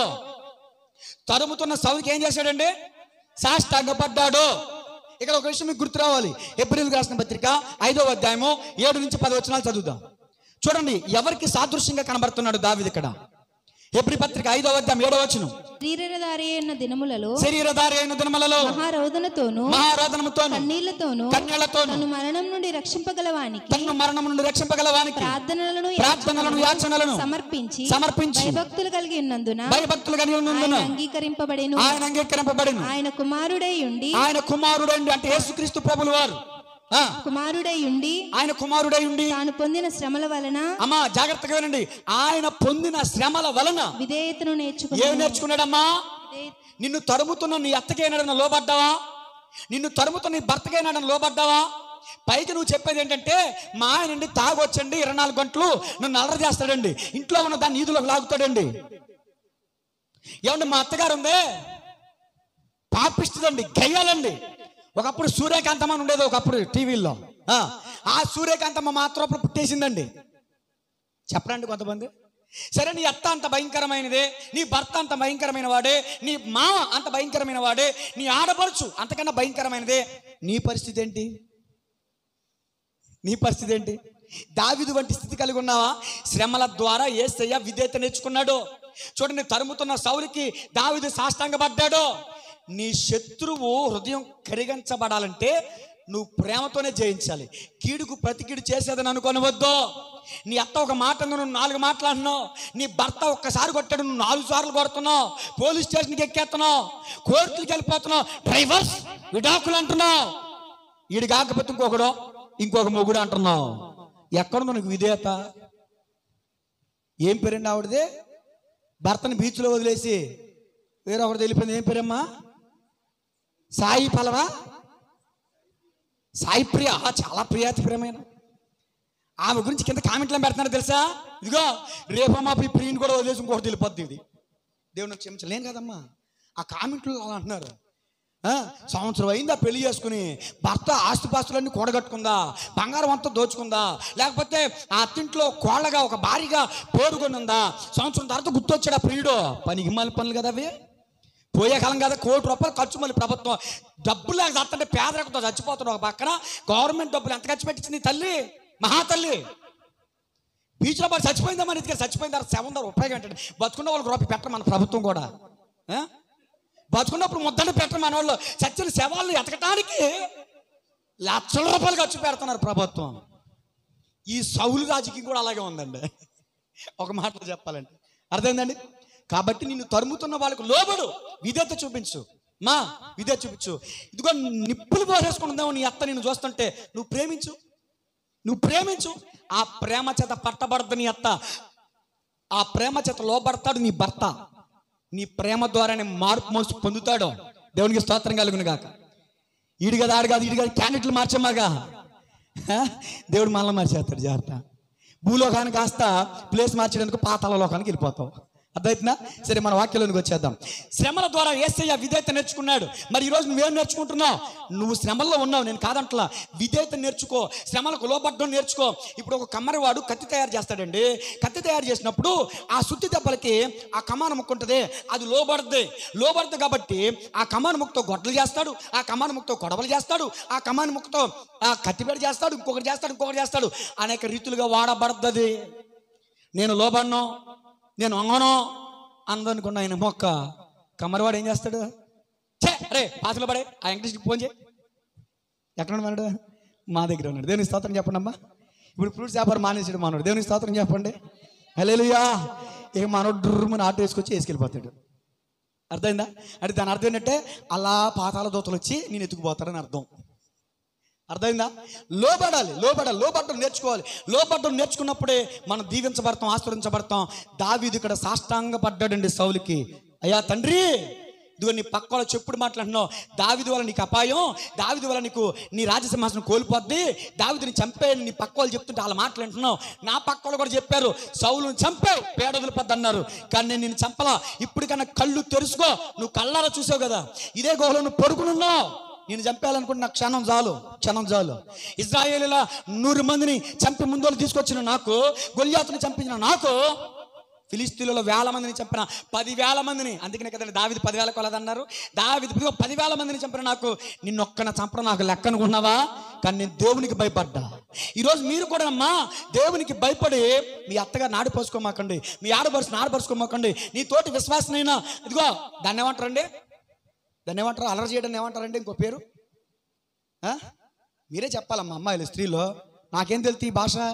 తరుముతున్న సౌలుకి ఏం చేశాడండి సాష్టాంగ పడ్డాడు ఇక్కడ ఒక విషయం మీకు గుర్తు రావాలి ఏప్రిల్ రాసిన పత్రిక ఐదవ అధ్యాయము ఏడు నుంచి పది వచనాలు చదువుదాం చూడండి ఎవరికి సాదృశ్యంగా కనబడుతున్నాడు దావిది ఇక్కడ ఎబ్రి పత్రిక ఐదవ అధ్యాయం ఏడవ వచనం శరీరధారి అయిన దినములలో శరీరధారి అయిన దినములలో మహారోదనతోను మహారాధనముతోను కన్నీళ్లతోను కన్యలతోను తను మరణం నుండి రక్షింపగలవానికి తన్ను మరణం నుండి రక్షింపగలవానికి ప్రార్థనలను ప్రార్థనలను యాచనలను సమర్పించి సమర్పించి భయభక్తులు కలిగి ఉన్నందున భయభక్తులు కలిగి ఉన్నందున ఆయన అంగీకరింపబడేను ఆయన అంగీకరింపబడిన ఆయన కుమారుడై ఉండి ఆయన కుమారుడండి అంటే యేసుక్రీస్తు ప్రభులు వారు ఆ, కుమారుడై ఉండి ఆయన కుమారుడై ఉండి తాను పొందిన శ్రమల వలన అమ్మా జాగ్రత్తగా వినండి ఆయన పొందిన శ్రమల వలన విధేయతను ఏం నేర్చుకుని నేర్చుకున్నాడమ్మా నిన్ను తరుముతున్న నీ అత్తకైనాడని లోబడ్డావా నిన్ను తరుముతున్న నీ భర్తకైనాడని లోబడ్డావా పైకి నువ్వు చెప్పేది ఏంటంటే మా ఆయనండి తాగొచ్చండి ఇరవై నాలుగు గంటలు నన్ను అలర చేస్తాడండి ఇంట్లో ఉన్న దాన్ని ఈదులోకి లాగుతాడండి ఏమండి మా అత్తగారు ఉందే పాపిస్తుందండి గయ్యాలండి ఒకప్పుడు సూర్యకాంతమ్మ అని ఉండేది ఒకప్పుడు టీవీల్లో ఆ, ఆ సూర్యకాంతమ్మ మాత్రం అప్పుడు పుట్టేసిందండి చెప్పరండి కొంతమంది సరే నీ అత్త అంత భయంకరమైనదే నీ భర్త అంత భయంకరమైన వాడే నీ మామ అంత భయంకరమైన వాడే నీ ఆడపడుచు అంతకన్నా భయంకరమైనదే నీ పరిస్థితి ఏంటి నీ పరిస్థితి ఏంటి దావిదు వంటి స్థితి కలిగి ఉన్నావా శ్రమల ద్వారా ఏసయ్య విధేయత నేర్చుకున్నాడు చూడండి తరుముతున్న సౌలికి దావిదు సాష్టాంగపడ్డాడు నీ శత్రువు హృదయం కరిగించబడాలంటే నువ్వు ప్రేమతోనే జయించాలి కీడుకు ప్రతి కీడు చేసేదని అనుకోనవద్దు నీ అత్త ఒక మాట అంది, నువ్వు నాలుగు మాటలు అంటున్నావు నీ భర్త ఒక్కసారి కొట్టాడు నువ్వు నాలుగు సార్లు కొడుతున్నావు పోలీస్ స్టేషన్కి ఎక్కేస్తున్నావు కోర్టుకి వెళ్ళిపోతున్నావు డ్రైవర్స్ విడాకులు అంటున్నావు ఈడు కాకపోతే ఇంకొకడు ఇంకొక మొగుడు అంటున్నావు ఎక్కడుందో నీకు విధేయత ఏం పేరండి ఆవిడది భర్తని బీచ్లో వదిలేసి వేరే ఒకటి తెలిపింది ఏం పేరమ్మా సాయి పలవా సాయి ప్రియ ఆ, చాలా ప్రియాతి ప్రియమైన ఆమె గురించి కింద కామెంట్లో పెడుతున్నారు తెలుసా ఇదిగో రేపు మా ప్రియుని కూడా వదిలేసి ఇంకొకటి వెళ్ళిపోద్ది ఇది దేవుని క్షమించలేను కదమ్మా ఆ కామెంట్లు అలా అంటున్నారు ఆ, సంవత్సరం అయిందా పెళ్లి చేసుకుని భర్త ఆస్తిపాస్తులన్నీ కూడగట్టుకుందా బంగారం అంతా దోచుకుందా లేకపోతే ఆ అత్తింట్లో కోళ్ళగా ఒక భారీగా పేరుకొని ఉందా సంవత్సరం తర్వాత గుర్తొచ్చాడు ఆ ప్రియుడు పనికి మాలి పనులు కదా అవి పోయే కాలం కదా కోటి రూపాయలు ఖర్చు మళ్ళీ ప్రభుత్వం డబ్బులు లేక చస్తుంటే పేదరికంతో చచ్చిపోతున్నాడు ఒక పక్కన గవర్నమెంట్ డబ్బులు ఎంత ఖర్చు పెట్టించింది ఈ తల్లి మహాతల్లి బీచ్లో పడి చచ్చిపోయిందా మన ఇదిగా చచ్చిపోయిన తర్వాత సెవెన్ రూపాయలు అంటే బతుకున్న వాళ్ళకి రూపాయి పెట్టరు మన ప్రభుత్వం కూడా ఆ? బతుకున్నప్పుడు ముద్దండ పెట్టరు మన వాళ్ళు చచ్చిన శవాలను ఎతకటానికి లక్షల రూపాయలు ఖర్చు పెడుతున్నారు ప్రభుత్వం ఈ సౌలు రాజకీయం కూడా అలాగే ఉందండి ఒక మాటలో చెప్పాలంటే అర్థమైందండి కాబట్టి నిన్ను తరుముతున్న వాళ్ళకు లోబడు విధేత చూపించు మా విధేత చూపించు ఇదిగో నిప్పులు పోసేసుకుంటుందేమో నీ అత్త నిన్ను చూస్తుంటే నువ్వు ప్రేమించు నువ్వు ప్రేమించు ఆ ప్రేమ చేత పట్టబడద్దు నీ అత్త ఆ ప్రేమ చేత లోబడతాడు నీ భర్త నీ ప్రేమ ద్వారానే మార్పు మోసి పొందుతాడు దేవునికి స్తోత్రం కలుగును గాక ఈడు కదా ఆడు కాదు ఈడు కాదు క్యాండిడేట్లు మార్చమ్మాగా హ? దేవుడు మనల్ని మార్చేస్తాడు జాగ్రత్త భూలోకానికి కాస్త ప్లేస్ మార్చడానికి పాతాళ లోకానికి వెళ్ళిపోతావు అర్థమవుతుందా సరే మన వాక్యంలోనికి వచ్చేద్దాం శ్రమల ద్వారా ఏసయ్య విధేయత నేర్చుకున్నాడు మరి ఈరోజు నువ్వేం నేర్చుకుంటున్నావు నువ్వు శ్రమల్లో ఉన్నావు నేను కాదంటలా విధేయత నేర్చుకో శ్రమలకు లోబడ్డం నేర్చుకో ఇప్పుడు ఒక కమ్మరివాడు కత్తి తయారు చేస్తాడండి కత్తి తయారు చేసినప్పుడు ఆ సుత్తి దెబ్బలకి ఆ కమాన ముక్క ఉంటుంది అది లోబడుద్ది లోబడుద్ది కాబట్టి ఆ కమాన ముక్కతో గొడ్డలు చేస్తాడు ఆ కమాన ముక్కతో కొడవలు చేస్తాడు ఆ కమాన ముక్కతో ఆ కత్తిపేట చేస్తాడు ఇంకొకటి చేస్తాడు ఇంకొకటి చేస్తాడు అనేక రీతులుగా వాడబడుతుంది నేను లోబడను నేను వంగను అందనుకున్న ఆయన మొక్క కమ్మరివాడు ఏం చేస్తాడు చే అరే పాసులో పడే ఆ వెంకటేష్కి ఫోన్ చేయి ఎక్కడ ఉన్నాడు మా దగ్గర ఉన్నాడు దేవుని స్తోత్రం చెప్పండి అమ్మా ఇప్పుడు ఫ్రూట్స్ వ్యాపారం మానేసాడు మనోడు దేవుని స్తోత్రం చెప్పండి హలేలుయా ఇక మనోడు డ్రుమ్మని ఆటో వేసుకొచ్చి వేసుకెళ్ళిపోతాడు అర్థమైందా అంటే దాని అర్థం ఏంటంటే అలా పాతాల దోతలు వచ్చి నేను ఎత్తుకుపోతాడని అర్థం అర్థమైందా లోబడాలి లోబడాలి లోబడడం నేర్చుకోవాలి లోబడడం నేర్చుకున్నప్పుడే మనం దీవించబడతాం ఆస్వాదించబడతాం దావీదు ఇక్కడ సాష్టాంగ పడ్డాడండి సౌలికి అయ్యా తండ్రి ఇదిగో నీ పక్క వాళ్ళ చెప్పుడు మాట్లాడుతున్నావు దావిది వల్ల నీకు అపాయం దావిది వల్ల నీకు నీ రాజసింహాసనం కోల్పోద్ది దావిదిని చంపేయని నీ పక్క వాళ్ళు చెప్తుంటే వాళ్ళ మాట్లాడుతున్నావు నా పక్క వాళ్ళు కూడా చెప్పారు సౌలుని చంపావు పేడదులు పద్దు అన్నారు కానీ నేను నిన్ను చంపలా ఇప్పటికన్నా కళ్ళు తెరుసుకో నువ్వు కళ్ళారా చూసావు కదా ఇదే గుహలో నువ్వు పడుకునున్నావు నేను చంపాలనుకుంటున్న క్షణం చాలు క్షణం చాలు ఇజ్రాయేలీల నూరు మందిని చంపి ముందోలు తీసుకొచ్చిన నాకు గొల్యాతుని చంపించిన నాకు ఫిలిస్తీన్లలో వేల మందిని చంపిన పదివేల మందిని అందుకనే కదండి దావిది పదివేల కొలదన్నారు దావిది ఇదిగో పదివేల మందిని చంపిన నాకు నిన్నొక్కన చంపడం నాకు లెక్క అనుకున్నావా కానీ నేను దేవునికి భయపడ్డా ఈరోజు మీరు కూడా అమ్మా దేవునికి భయపడి మీ అత్తగా నాడు పోసుకోమాకండి మీ ఆడపరుసు నాడు పరుచుకోమాకండి నీ తోటి విశ్వాసనైనా ఇదిగో దాన్ని ఏమంటారండి దాన్ని ఏమంటారు అలర చేయడం ఏమంటారండి ఇంకో పేరు ఆ? మీరే చెప్పాలమ్మా అమ్మాయిలు స్త్రీలో నాకేం తెలుసు ఈ భాష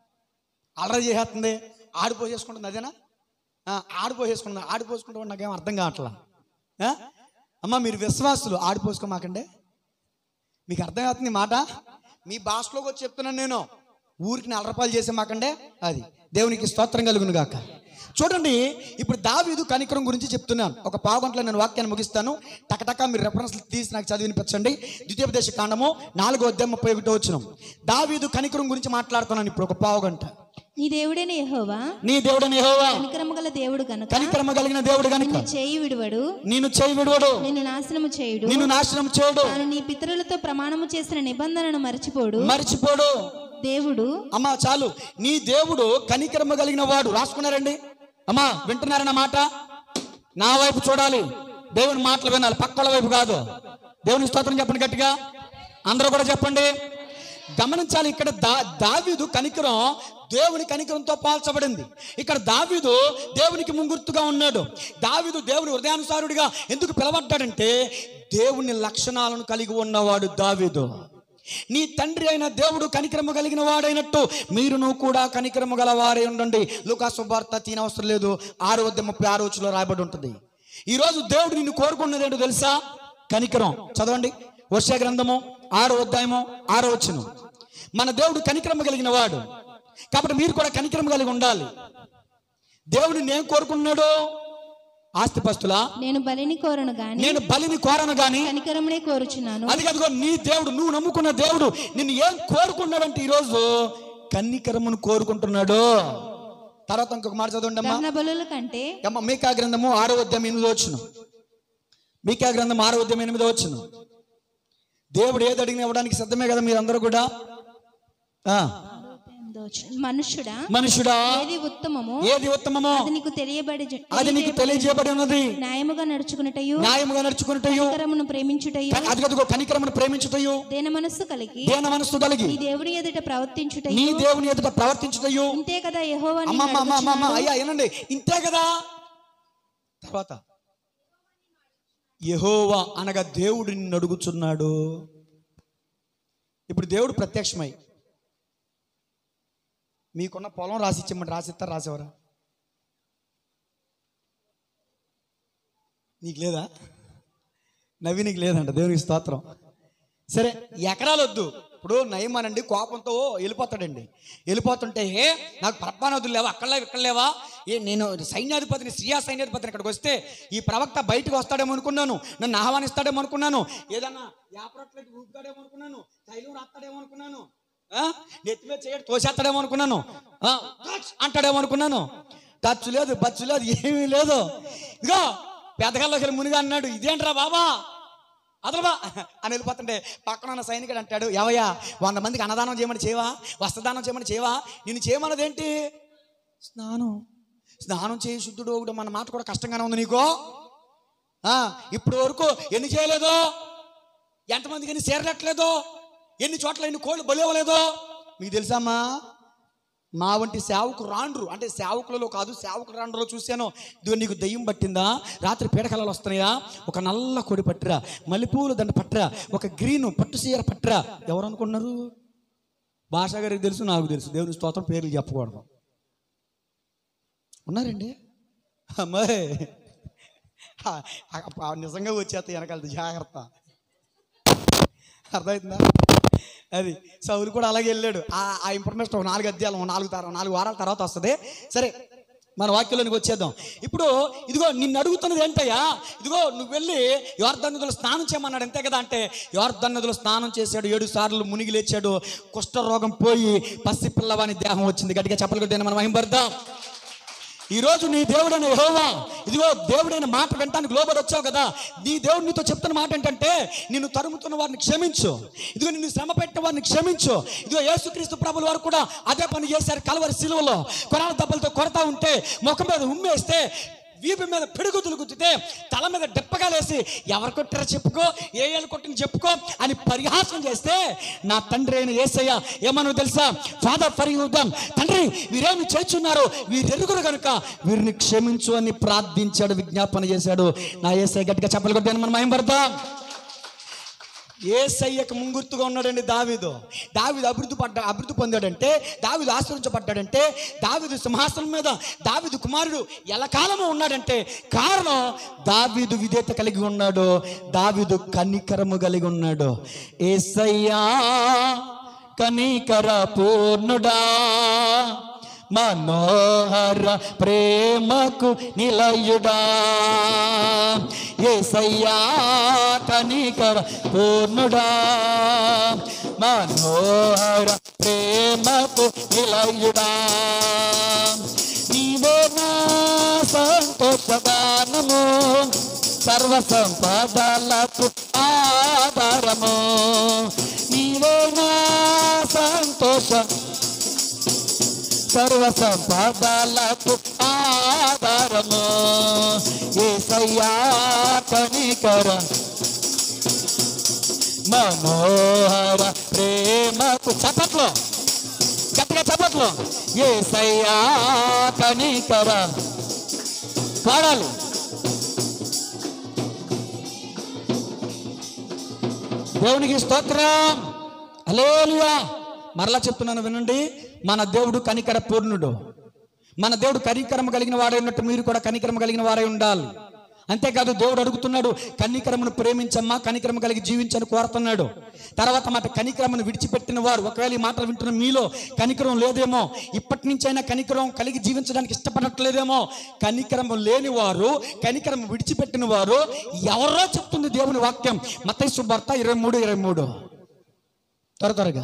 అలర చేసేస్తుంది ఆడిపోసేసుకుంటుంది అదేనా ఆ, ఆడిపోసేసుకుంటుంది ఆడిపోసుకుంటే నాకేం అర్థం కావట్లా ఆ? అమ్మ మీరు విశ్వాసులు ఆడిపోసుకోమాకండి మీకు అర్థం అవుతుంది ఈ మాట మీ భాషలోకి వచ్చి చెప్తున్నాను నేను ఊరికి నెల రూపాయలు చేసే మాకండే అది దేవునికి స్తోత్రం కలుగును గాక చూడండి ఇప్పుడు దావీదు కనికరం గురించి చెప్తున్నాను ఒక పావుగంటలో నేను వాక్యాన్ని ముగిస్తాను టకటక మీరు రెఫరెన్స్ తీసి నాకు చదివి వినిపించండి ద్వితీయోపదేశ కాండము నాలుగో అధ్యాయం ముప్పై ఒకటో వచ్చిన దావీదు కనికరం గురించి మాట్లాడుతున్నాను ఇప్పుడు ఒక పావుగంట నీ దేవుడైన యెహోవా నీ దేవుడని యెహోవా కనికరము గల దేవుడు గనుక కనికరమ కలిగిన దేవుడు కనుక నిన్ను చేయి విడువడు నేను చేయి విడువడు నిన్ను నాశనము చేయుడు నిన్ను నాశనం చేయడు తాను నీ పితరులతో ప్రమాణము చేసిన నిబంధనను మరచిపోడు మర్చిపోడు దేవుడు అమ్మా చాలు నీ దేవుడు కనికరమ కలిగిన వాడు రాసుకున్నారండి అమ్మా వింటున్నారన్న మాట నా వైపు చూడాలి దేవుని మాటలు వినాలి పక్కల వైపు కాదు దేవుని స్తోత్రం చెప్పండి గట్టిగా అందరూ కూడా చెప్పండి గమనించాలి ఇక్కడ దా దావీదు కనికరం దేవుని కనికరంతో పోల్చబడింది ఇక్కడ దావీదు దేవునికి ముంగుర్తుగా ఉన్నాడు దావీదు దేవుని హృదయానుసారుడిగా ఎందుకు పిలవడ్డాడంటే దేవుని లక్షణాలను కలిగి ఉన్నవాడు దావీదు నీ తండ్రి అయిన దేవుడు కనికరము కలిగిన వాడైనట్టు మీరును కూడా కనికరము గల వారే ఉండండి లూకా సువార్త తీనవసరం లేదు ఆరు వద్ద ముప్పై ఆరు వచ్చులో రాయబడి ఉంటుంది ఈరోజు దేవుడు నిన్ను కోరుకున్నది ఏంటో తెలుసా కనికరం చదవండి వర్ష గ్రంథము ఆరో అధ్యాయము ఆరో వచ్చును మన దేవుడు కనికరము కలిగిన వాడు కాబట్టి మీరు కూడా కనికరము కలిగి ఉండాలి దేవుడు నేను కోరుకున్నాడు ఆస్తిపస్తులా నేను బలిని కోరను గాని నేను బలిని కోరను గాని కనికరమునే కోరుచున్నాను అది కదుగో నీ దేవుడు నువ్వు నమ్ముకున్న దేవుడు నిన్ను ఏం కోరుకున్నాడంటే ఈరోజు కన్నికరమును కోరుకుంటున్నాడు తర్వాత ఇంకొక మాట చదవండి అమ్మా దహన బలుల కంటే అమ్మ మీకా గ్రంథము ఆరో అధ్యాయం ఎనిమిదో వచ్చును మీకా గ్రంథం ఆరో అధ్యాయం ఎనిమిదో వచ్చును దేవుడు ఏది అడిగిన ఇవ్వడానికి సిద్ధమే కదా మీరందరూ కూడా ఆ, మనుష్యుడా మనుషుడా ఏది ఉత్తమము ఏది ఉత్తమమో అది నీకు తెలియబడి అది నీకు తెలియజేయబడి ఉన్నది న్యాయముగా నడుచుకున్నటయు న్యాయముగా నడుచుకున్నటయు కనికరమును ప్రేమించుటయు అది కదుగో కనికరమును ప్రేమించుటయు దేన మనస్సు కలిగి దేన మనస్సు కలిగి నీ దేవుడి ఎదుట ప్రవర్తించుటయు నీ దేవుని ఎదుట ప్రవర్తించుటయు ఇంతే కదా యెహోవా అమ్మ నిన్ను అమ్మ అమ్మ అమ్మ అడుగుచున్నాడు. అయ్యా ఏనండి ఇంతే కదా తర్వాత యెహోవా అనగా దేవుడు నిన్ను అడుగుచున్నాడు ఇప్పుడు దేవుడు ప్రత్యక్షమై మీకున్న పొలం రాసిచ్చమని రాసిస్తారు రాసేవరా నీకు లేదా నవ్వి నీకు లేదంట దేవునికి స్తోత్రం సరే ఎకరాలు వద్దు ఇప్పుడు నయమనండి కోపంతో వెళ్ళిపోతాడండి వెళ్ళిపోతుంటే "ఏ, నాకు పరపానదులు లేవా అక్కడ లేవా ఇక్కడ లేవా ఏ నేను సైన్యాధిపతిని శ్రీయా సైన్యాధిపతిని ఇక్కడికి వస్తే ఈ ప్రవక్త బయటకు వస్తాడేమో అనుకున్నాను నన్ను ఆహ్వానిస్తాడేమో అనుకున్నాను ఏదన్నా యాపరట్లకి ఊపుతాడేమో అనుకున్నాను తైలం రాస్తాడేమో అనుకున్నాను ఆ? నెత్తి మీద చేయడు తోసేస్తాడేమో అనుకున్నాను ఆ, టచ్ అంటాడేమో అనుకున్నాను టచ్ లేదు బచ్చు లేదు ఏమీ లేదు ఇదిగో పెద్దగాల్లోకి వెళ్ళి మునిగా అన్నాడు ఇదేంట్రా బాబా అదలబా అని వెళ్ళిపోతుంటే పక్కన ఉన్న సైనికుడు అంటాడు ఎవయ్యా వంద మందికి అన్నదానం చేయమని చేయవా వస్త్రదానం చేయమని చేయవా నేను చేయమన్నది ఏంటి స్నానం స్నానం చేయి శుద్ధుడు ఒకడు మన మాట కూడా కష్టంగానే ఉంది నీకు ఆ, ఇప్పుడు వరకు ఎన్ని చేయలేదో ఎంతమందికి ఎన్ని చేరలట్లేదో ఎన్ని చోట్ల ఎన్ని కోళ్ళు బలేవలేదో మీకు తెలుసామా మా వంటి సేవకు రాండ్రు అంటే సేవకులలో కాదు సేవకు రాండ్రులో చూశాను ఇదిగో నీకు దయ్యం పట్టిందా రాత్రి పీడకలలు వస్తున్నాయా ఒక నల్ల కొడి పట్టురా మల్లెపూలు దండ పట్టురా ఒక గ్రీన్ పట్టు సీర పట్టురా ఎవరు అనుకున్నారు భాష గారికి తెలుసు నాకు తెలుసు దేవుని స్తోత్రం పేర్లు చెప్పకూడదు ఉన్నారండి అమ్మాయి ఆ, ఆ, నిజంగా వచ్చేస్తా వెనకాల జాగ్రత్త అర్థమవుతుందా అది సౌలు కూడా అలాగే వెళ్ళాడు ఆ ఆ ఇన్ఫర్మేషన్ ఒక నాలుగు అధ్యాయాలు నాలుగు తర నాలుగు వారాల తర్వాత వస్తుంది సరే మన వాక్యంలోనికి వచ్చేద్దాం ఇప్పుడు ఇదిగో నిన్ను అడుగుతున్నది ఏంటయ్యా ఇదిగో నువ్వు వెళ్ళి యోర్ధన్నదులు స్నానం చేయమన్నాడు అంతే కదా అంటే యోర్ధన్నదులు స్నానం చేశాడు ఏడు సార్లు మునిగి లేచాడు కుష్ఠరోగం పోయి పసి పిల్లవాని దేహం వచ్చింది గట్టిగా చెప్పలు కొట్టిన మనం మహింపడదాం ఈరోజు నీ దేవుడైన యెహోవా ఇదిగో దేవుడైన మాట వినటానికి లోబడి వచ్చావు కదా నీ దేవుడు నీతో చెప్తున్న మాట ఏంటంటే నిన్ను తరుముతున్న వారిని క్షమించు ఇదిగో నిన్ను శ్రమ పెట్టిన వారిని క్షమించు ఇదిగో యేసుక్రీస్తు ప్రభుల వారు కూడా అదే పని చేశారు కలవరి సిలువలో కొరాల దెబ్బలతో కొడతా ఉంటే ముఖం మీద ఉమ్మేస్తే వీపు మీద పిడుగుతులు గుద్దితే తల మీద డిప్పగా లేసి ఎవరు కొట్టారో చెప్పుకో ఏ ఏళ్ళు కొట్టిన చెప్పుకో అని పరిహాసం చేస్తే నా తండ్రి అయిన ఏసయ్య ఏమనో తెలుసా ఫాదర్ ఫర్ యూదం తండ్రి వీరేమి చేస్తున్నారు వీరెరుగురు కనుక వీరిని క్షమించు అని ప్రార్థించాడు విజ్ఞాపన చేశాడు నా ఏసయ్య గట్టిగా చెప్పలు కొట్టాను మనం మయం పడతాం ఏసయ్యకు ముంగుర్తుగా ఉన్నాడండి దావీదు దావీదు అభివృద్ధి పడ్డ అభివృద్ధి పొందాడంటే దావీదు ఆశ్రయించబడ్డాడంటే దావీదు సింహాసనం మీద దావీదు కుమారుడు ఎలకాలము ఉన్నాడంటే కారణం దావీదు విధేత కలిగి ఉన్నాడు దావీదు కనికరము కలిగి ఉన్నాడు ఏసయ్యా కనికర పూర్ణుడా మనోహర ప్రేమకు నిలయుడా ఏసయ్యా కనికర పూర్ణుడా మనోహర ప్రేమకు నిలయుడా నీవే నా సంతోషగానము సర్వ సంపదలకు ఆధారము నీవే నా సంతోష సర్వ సంపదలకు ఆధారము ఏసయ్యా కనికర మనోహర ప్రేమకు చప్పట్లు గట్టిగా చప్పట్లు ఏసయ్యా కనికర పాడాలి దేవునికి స్తోత్రం హల్లెలూయా మరలా చెప్తున్నాను వినండి మన దేవుడు కనికర పూర్ణుడు మన దేవుడు కనికరమ కలిగిన వాడై ఉన్నట్టు మీరు కూడా కనికరమ కలిగిన వారై ఉండాలి అంతేకాదు దేవుడు అడుగుతున్నాడు కనికరమును ప్రేమించమ్మా కనికరమ కలిగి జీవించని కోరుతున్నాడు తర్వాత మాట కనికరమును విడిచిపెట్టిన వారు ఒకవేళ ఈ మాటలు వింటున్న మీలో కనికరం లేదేమో ఇప్పటి నుంచైనా కనికరం కలిగి జీవించడానికి ఇష్టపడట్లేదేమో కనికరము లేని వారు కనికరం విడిచిపెట్టిన వారు ఎవరో చెప్తుంది దేవుని వాక్యం మతై సుభర్త ఇరవై మూడు ఇరవై మూడు త్వర త్వరగా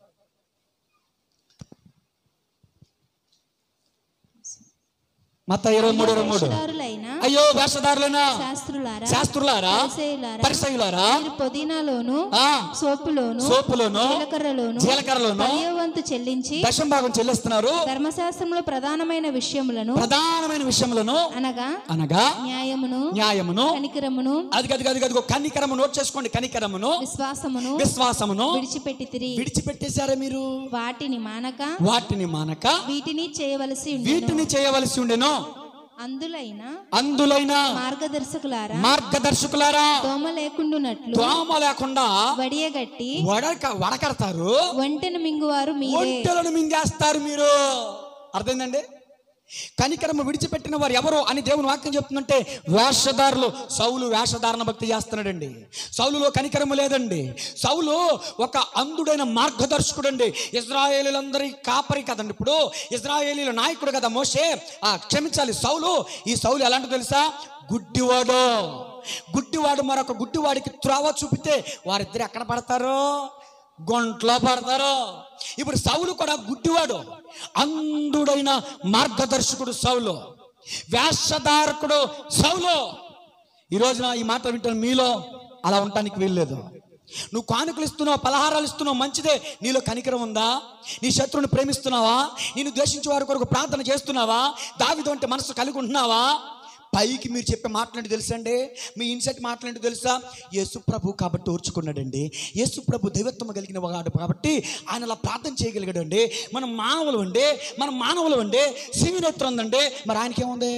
మత ఇరవై మూడు ఇరవై మూడు వేషధారులైన అయ్యో వేషధారులైనా శాస్త్రులారా శాస్త్రులారా పరిసయ్యులారా, పరిసయులారా మీరు పుదీనాలోను ఆ సోపులోను సోపులోను జీలకర్రలోను జీలకర్రలోను వంతు చెల్లించి దశం భాగం చెల్లిస్తున్నారు ధర్మశాస్త్రంలో ప్రధానమైన విషయములను ప్రధానమైన విషయములను అనగా అనగా న్యాయమును న్యాయమును కనికరమును అది గది గది గదిగో కనికరము నోట్ చేసుకోండి కనికరమును విశ్వాసమును విశ్వాసమును విడిచిపెట్టి తిరిగి విడిచిపెట్టేశారా మీరు వాటిని మానక వాటిని మానక వీటిని చేయవలసి ఉండెను వీటిని చేయవలసి ఉండెను అందులైన అందులైన మార్గదర్శకులారా మార్గదర్శకులారా దోమ లేకుండునట్లు దోమ లేకుండా వడియగట్టి వడక వడకడతారు ఒంటెను మింగువారు మీరే ఒంటెలను మింగేస్తారు మీరు అర్థమైందండి కనికరము విడిచిపెట్టిన వారు ఎవరు అని దేవుని వాక్యం చెప్తుందంటే వేషధారులు సౌలు వేషధారణ భక్తి చేస్తున్నాడండి సౌలులో కనికరము లేదండి సౌలు ఒక అంధుడైన మార్గదర్శకుడండి ఇజ్రాయేలీలందరి కాపరి కదండి ఇప్పుడు ఇజ్రాయేలీల నాయకుడు కదా మోషే ఆ క్షమించాలి సౌలు ఈ సౌలు ఎలాంటి తెలుసా గుడ్డివాడు గుడ్డివాడు మరొక గుడ్డివాడికి త్రోవ చూపితే వారిద్దరు ఎక్కడ పడతారు గొంట్లో పడతారు ఇప్పుడు సౌలు కూడా గుడ్డివాడు అంధుడైన మార్గదర్శకుడు సౌలు వేషధారకుడు సౌలు ఈ రోజున ఈ మాట వింటున్న మీలో అలా ఉండటానికి వీల్లేదు నువ్వు కానుకలు ఇస్తున్నావు పలహారాలు ఇస్తున్నావు మంచిదే నీలో కనికరం ఉందా నీ శత్రువుని ప్రేమిస్తున్నావా నేను ద్వేషించే వారి కొరకు ప్రార్థన చేస్తున్నావా దావిదో అంటే మనసు కలిగి ఉంటున్నావా పైకి మీరు చెప్పే మాట్లాడి తెలుసండి మీ ఇన్సెట్ మాట్లాడి తెలుసా యేసు ప్రభు కాబట్టి ఓర్చుకున్నాడండి యేసు ప్రభు దైవత్వం కలిగిన వాడు కాబట్టి ఆయన అలా ప్రార్థన చేయగలిగాడండి మనం మానవులు అండి మనం మానవులు అండి శివినేత్రం ఉందండి మరి ఆయనకేముంది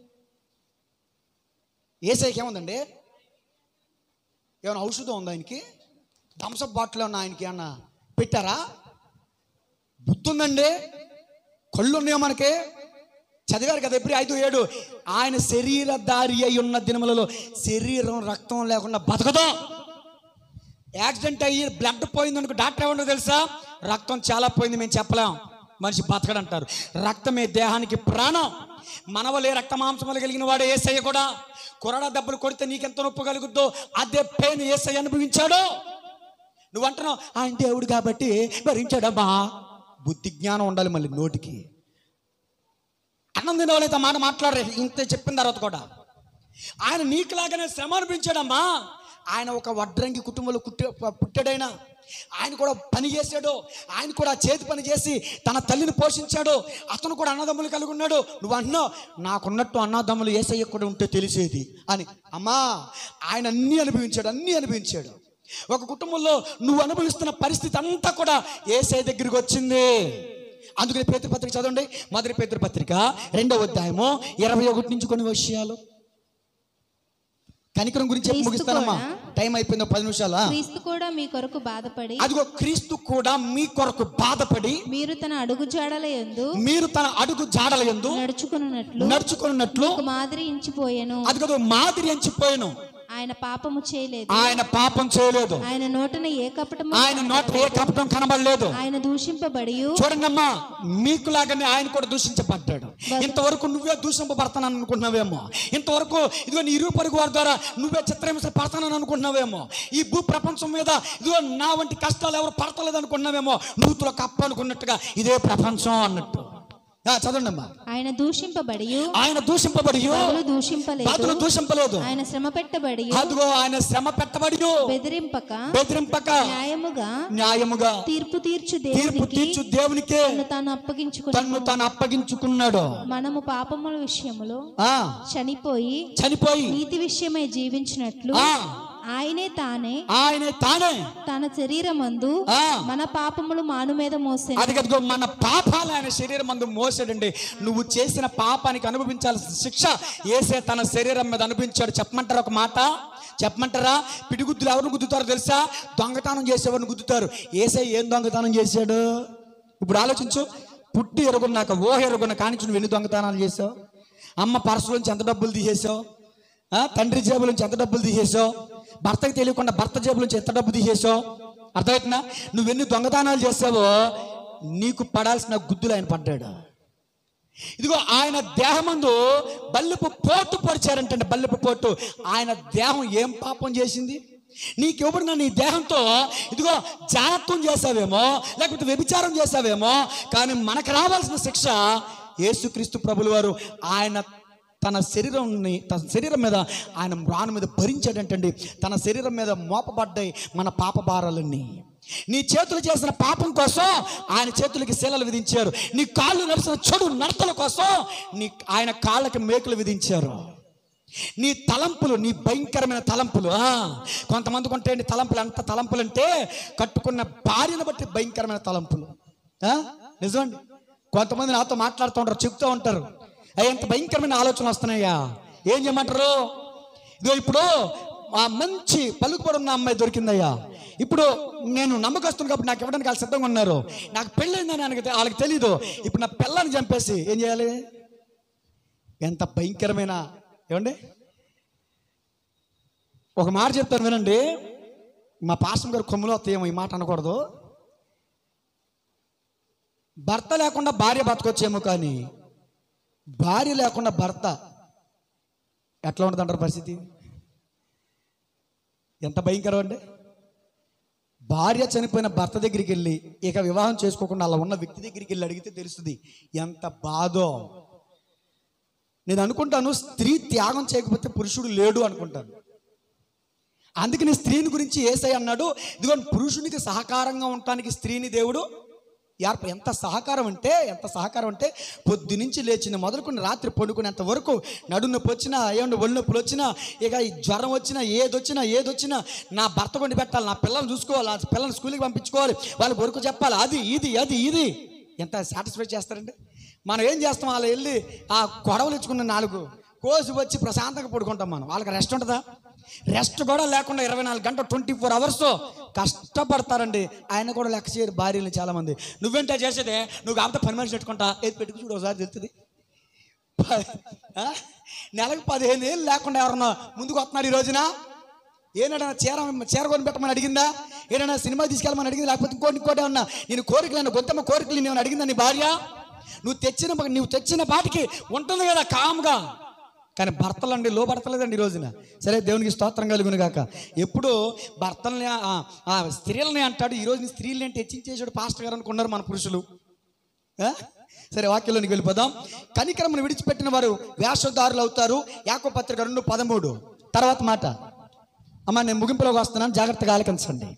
ఏసైకి ఏముందండి ఏమైనా ఔషధం ఉందా ఆయనకి థమ్సప్ బాటిల్ ఏమన్నా ఆయనకి ఏమన్నా పెట్టారా బుద్ధి ఉందండి కళ్ళు ఉన్నాయో మనకి చదివారు కదా ఎప్పుడు ఐదు ఏడు ఆయన శరీరధారి అయి ఉన్న దినములలో శరీరం రక్తం లేకుండా బతకదు యాక్సిడెంట్ అయ్యి బ్లడ్ పోయింది అనుకో డాక్టర్ ఏమన్నా తెలుసా రక్తం చాలా పోయింది మేము చెప్పలేం మనిషి బతకడంటారు రక్తమే దేహానికి ప్రాణం మనవలే రక్త మాంసములు కలిగిన వాడు ఏసయ్య కూడా కొరడా దెబ్బలు కొడితే నీకెంత నొప్పి కలుగుద్దో అదే పెయిన్ ఏసయ్య అనుభవించాడు నువ్వు అంటున్నావు ఆయన దేవుడు కాబట్టి భరించాడమ్మా బుద్ధి జ్ఞానం ఉండాలి మళ్ళీ నోటికి అన్నం తినవాళ్ళైతే మాట మాట్లాడరు ఇంత చెప్పిన తర్వాత కూడా ఆయన నీకులాగానే శ్రమ అనిపించాడమ్మా ఆయన ఒక వడ్రంగి కుటుంబంలో కుట్టి పుట్టాడైనా ఆయన కూడా పని చేశాడు ఆయన కూడా చేతి పని చేసి తన తల్లిని పోషించాడు అతను కూడా అన్నదమ్ములు కలిగి ఉన్నాడు నువ్వు అంటున్నావు నాకున్నట్టు అన్నదమ్ములు ఏసయ్య కూడా ఉంటే తెలిసేది అని అమ్మా ఆయన అన్నీ అనుభవించాడు అన్నీ అనుభవించాడు ఒక కుటుంబంలో నువ్వు అనుభవిస్తున్న పరిస్థితి అంతా కూడా ఏసఐ దగ్గరికి వచ్చింది అందుకని పేతృ పత్రిక చదవండి మొదటి పేతృ పత్రిక రెండవ అధ్యాయము ఇరవై ఒకటి నుంచి కొన్ని విషయాలు కనికరం గురించి చెప్పి క్రీస్తు ముగిస్తానమ్మా కూడా- టైం అయిపోయింది పది నిమిషాలా క్రీస్తు కూడా మీ కొరకు బాధపడి అదిగో క్రీస్తు కూడా మీ కొరకు బాధపడి మీరు తన అడుగు జాడల యందు మీరు తన అడుగు జాడల ఎందు నడుచుకున్నట్లు నడుచుకున్నట్లు ఒక మాదిరి ఇంచిపోయాను అది కదా మాదిరి ఎంచిపోయాను ఆయన పాపము చేయలేదు ఆయన పాపం చేయలేదు ఆయన నోటన ఏ కపటము ఆయన నోట ఏ కపటం కనబడలేదు ఆయన దూషింపబడి చూడండమ్మా మీకు లాగానే ఆయన కూడా దూషించబడ్డాడు ఇంతవరకు నువ్వే దూషింపబడతానని అనుకుంటున్నావేమో ఇంతవరకు ఇదిగో నీ ఇరుగు పొరుగు వారి ద్వారా నువ్వే చిత్రహింస పడతానని అనుకుంటున్నావేమో ఈ భూ ప్రపంచం మీద ఇదిగో నా వంటి కష్టాలు ఎవరు పడతలేదు అనుకున్నావేమో నూతులో కప్ప అనుకున్నట్టుగా ఇదే ప్రపంచం అన్నట్టు ఆ, చదవండి అమ్మా ఆయన దూషింపబడి ఆయన దూషింపబడి బదులు దూషింపలేదు బాతులు దూషింపలేదు ఆయన శ్రమ పెట్టబడి అదిగో ఆయన శ్రమ పెట్టబడి బెదిరింపక బెదిరింపక న్యాయముగా న్యాయముగా తీర్పు తీర్చు తీర్పు దేవునికి తీర్చు దేవునికే తను తాను అప్పగించుకుని తన్ను తాను అప్పగించుకున్నాడు మనము పాపముల విషయములో ఆ చనిపోయి చనిపోయి నీతి విషయమై జీవించినట్లు ఆ ఆయనే తానే ఆయన తానే తన శరీరమందు ఆ మన పాపములు మాను మీద మోసే అది కదుగో మన పాపాలు ఆయన శరీరం మందు మోసాడండి నువ్వు చేసిన పాపానికి అనుభవించాల్సిన శిక్ష ఏసే తన శరీరం మీద అనుభవించాడు చెప్పమంటారా ఒక మాట చెప్పమంటారా పిడిగుద్దులు ఎవరిని గుద్దుతారో తెలుసా దొంగతనం చేసేవారిని గుద్దుతారు ఏసే ఏం దొంగతనం చేశాడు ఇప్పుడు ఆలోచించు పుట్టి ఎరుగున్నాక ఓహ ఎరుగున్న కానించి నువ్వు ఎన్ని దొంగతనాలు చేసావు అమ్మ పర్సులోంచి ఎంత డబ్బులు తీసేసావు ఆ, తండ్రి జేబుల నుంచి ఎంత డబ్బులు తీసేసావు భర్తకి తెలియకుండా భర్త జేబుల నుంచి ఎంత డబ్బు తీసేసావు అర్థమవుతుందా నువ్వెన్ని దొంగతనాలు చేసావో నీకు పడాల్సిన గుద్దులు ఆయన పడ్డాడు ఇదిగో ఆయన దేహమందు బల్లెపు పోటు పొడిచారంటే బల్లెపు పోటు ఆయన దేహం ఏం పాపం చేసింది నీకు ఇవ్వబడిన నీ దేహంతో ఇదిగో జానత్వం చేసావేమో లేకపోతే వ్యభిచారం చేసావేమో కానీ మనకు రావాల్సిన శిక్ష యేసుక్రీస్తు ప్రభులు వారు ఆయన తన శరీరంని తన శరీరం మీద ఆయన మ్రాను మీద భరించాడంటండి తన శరీరం మీద మోపబడ్డాయి మన పాప భారాలన్నీ నీ చేతులు చేసిన పాపం కోసం ఆయన చేతులకి శీలలు విధించారు నీ కాళ్ళు నడిచిన చెడు నడతల కోసం నీ ఆయన కాళ్ళకి మేకులు విధించారు నీ తలంపులు నీ భయంకరమైన తలంపులు ఆ, కొంతమందికి ఉంటే నీ తలంపులు ఎంత తలంపులు అంటే కట్టుకున్న భార్యను బట్టి భయంకరమైన తలంపులు ఆ, నిజమండి కొంతమంది నాతో మాట్లాడుతూ ఉంటారు చెప్తూ ఉంటారు అయ్యా ఎంత భయంకరమైన ఆలోచనలు వస్తున్నాయా ఏం చేయమంటారు ఇదిగో ఇప్పుడు ఆ మంచి పలుకుబడి ఉన్న అమ్మాయి దొరికిందయ్యా ఇప్పుడు నేను నమ్మకస్తున్నా కాబట్టి నాకు ఇవ్వడానికి వాళ్ళు సిద్ధంగా ఉన్నారు నాకు పెళ్ళైందని ఆయనకి తె- వాళ్ళకి తెలీదు ఇప్పుడు నా పిల్లని చంపేసి ఏం చేయాలి ఎంత భయంకరమైన ఏమండి ఒక మాట చెప్తాను వినండి మా పాస్టర్ గారు కొమ్ములో వస్తాయేమో ఈ మాట అనకూడదు భర్త లేకుండా భార్య బతకొచ్చేమో కానీ భార్య లేకుండా భర్త ఎట్లా ఉంటుంది అంటారు పరిస్థితి ఎంత భయంకరం అండి భార్య చనిపోయిన భర్త దగ్గరికి వెళ్ళి ఇక వివాహం చేసుకోకుండా అలా ఉన్న వ్యక్తి దగ్గరికి వెళ్ళి అడిగితే తెలుస్తుంది ఎంత బాధో నేను అనుకుంటాను స్త్రీ త్యాగం చేయకపోతే పురుషుడు లేడు అనుకుంటాను అందుకని స్త్రీని గురించి ఏసై అన్నాడు ఇదిగో పురుషునికి సహకారంగా ఉండటానికి స్త్రీని దేవుడు ఏర్ప ఎంత సహకారం అంటే ఎంత సహకారం అంటే పొద్దు నుంచి లేచిన మొదలుకొని రాత్రి పడుకునేంత వరకు నడు నొప్పి వచ్చినా ఏమన్నా ఒళ్ళు నొప్పులు వచ్చినా ఇక ఈ జ్వరం వచ్చినా ఏది వచ్చినా ఏది వచ్చినా నా భర్త కొండి పెట్టాలి నా పిల్లల్ని చూసుకోవాలి నా పిల్లల్ని స్కూల్కి పంపించుకోవాలి వాళ్ళకి వరకు చెప్పాలి అది ఇది అది ఇది ఎంత సాటిస్ఫై చేస్తారండి మనం ఏం చేస్తాం వాళ్ళు వెళ్ళి ఆ గొడవలు ఇచ్చుకున్న నాలుగు కోసి వచ్చి ప్రశాంతంగా పడుకుంటాం మనం వాళ్ళకి రెస్ట్ ఉంటుందా రెస్ట్ కూడా లేకుండా ఇరవై నాలుగు గంటలు ట్వంటీ ఫోర్ అవర్స్ కష్టపడతారండి ఆయన కూడా లెక్క చేయరు భార్యలు చాలా మంది నువ్వేంటే చేసేదే నువ్వు కాకపోతే పని మనిషి పెట్టుకుంటా ఏది పెట్టుకు చూడు ఒకసారి తెలుస్తుంది ప- ఆ? నెలకు పదిహేను ఏళ్ళు లేకుండా ఎవరన్నా ముందుకు వస్తున్నాడు ఈ రోజున ఏనాడన్నా చీర చీర కొని పెట్టమని అడిగిందా ఏదైనా సినిమా తీసుకెళ్ళమని అడిగింది లేకపోతే ఇంకోటి ఇంకోటి ఉన్నా నేను కోరికలను గొంతమ్మ కోరికలు నేను అడిగిందా నీ భార్య నువ్వు తెచ్చిన నువ్వు తెచ్చిన పాటికి ఉంటుంది కదా కామ్గా కానీ భర్తలండి లోపడతలేదండి ఈ రోజున సరే దేవునికి స్తోత్రం కలుగును గాక ఎప్పుడు భర్తల్ని ఆ, ఆ, స్త్రీలని అంటాడు ఈ రోజు స్త్రీలని అంటే హెచ్చించేసాడు పాస్టర్ గారు అనుకున్నారు మన పురుషులు ఆ? సరే వాక్యంలోనికి వెళ్ళిపోదాం కనికరమును విడిచిపెట్టిన వారు వేషధారులు అవుతారు యాకో పత్రిక రెండు పదమూడు తర్వాత మాట అమ్మ నేను ముగింపులోకి వస్తున్నాను జాగ్రత్తగా ఆలకించండి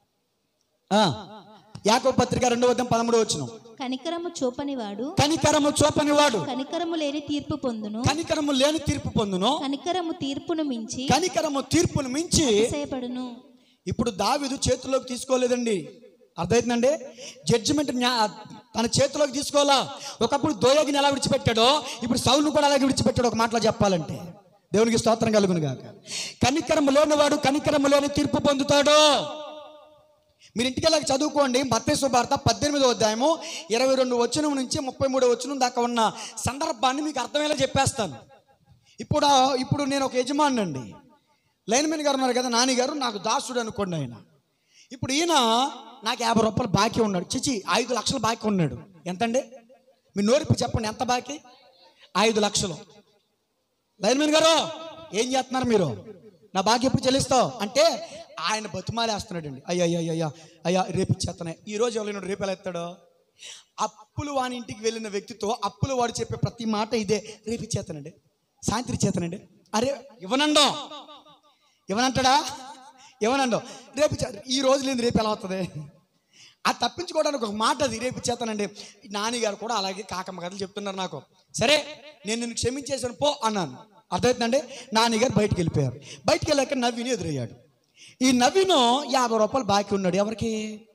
ఆ, యాకో పత్రిక రెండో వద్ద పదమూడు వచ్చిన కనికరము చూపనివాడు కనికరము చూపని వాడు కనికరము లేని తీర్పు పొందును కనికరము లేని తీర్పు పొందును కనికరము తీర్పును మించి కనికరము తీర్పును మించి అతిశయపడును ఇప్పుడు దావిదు చేతిలోకి తీసుకోలేదండి అర్థమవుతుందండి జడ్జిమెంట్ తన చేతిలోకి తీసుకోవాలా ఒకప్పుడు దోయగిని ఎలా విడిచిపెట్టాడో ఇప్పుడు సౌలును కూడా అలాగే విడిచిపెట్టాడు ఒక మాటలో చెప్పాలంటే దేవునికి స్తోత్రం కలుగును గాక కనికరము లేనివాడు కనికరము లేని తీర్పు పొందుతాడు మీరు ఇంటికి వెళ్ళాక చదువుకోండి మత్తేసు వార్త పద్దెనిమిదో అధ్యాయము ఇరవై రెండు వచనం నుంచి ముప్పై మూడో వచనం దాకా ఉన్న సందర్భాన్ని మీకు అర్థమయ్యేలా చెప్పేస్తాను ఇప్పుడు ఇప్పుడు నేను ఒక యజమాని అండి లైన్మెన్ గారు ఉన్నారు కదా నాని గారు నాకు దాసుడు అనుకోండి ఆయన ఇప్పుడు ఈయన నాకు యాభై రూపాయలు బాకీ ఉన్నాడు చిచి ఐదు లక్షలు బాకీ ఉన్నాడు ఎంతండి మీ నోరిపి చెప్పండి ఎంత బాకీ ఐదు లక్షలు లైన్మెన్ గారు ఏం చేస్తున్నారు మీరు నా బాకీ ఎప్పుడు చెల్లిస్తావు అంటే ఆయన బతుమాలేస్తున్నాడండి అయ్యా అయ్యా అయ్యా అయ్యా రేపు ఇచ్చేస్తున్నాయి ఈ రోజు ఎవరైనా రేపు ఎలా ఎత్తాడో అప్పులు వాని ఇంటికి వెళ్ళిన వ్యక్తితో అప్పులు వాడు చెప్పే ప్రతి మాట ఇదే రేపు ఇచ్చేస్తానండి సాయంత్రం ఇచ్చేస్తానండి అరే ఇవ్వనండో ఇవ్వనంటాడా ఇవ్వనండో రేపు ఇచ్చే- ఈ రోజు లేదు రేపు ఎలా అవుతుంది ఆ తప్పించుకోవడానికి ఒక మాట అది రేపు ఇచ్చేస్తానండి నాన్నగారు కూడా అలాగే కాకమ్మ కథలు చెప్తున్నారు నాకు సరే నేను నిన్ను క్షమించేసాను పో అన్నాను అర్థమవుతుందండి నాన్నగారు బయటికి వెళ్ళిపోయారు బయటికి వెళ్ళాక నవీన్ ఎదురయ్యాడు ఈ నవీను యాభై రూపాయలు బాకీ ఉన్నాడు ఎవరికి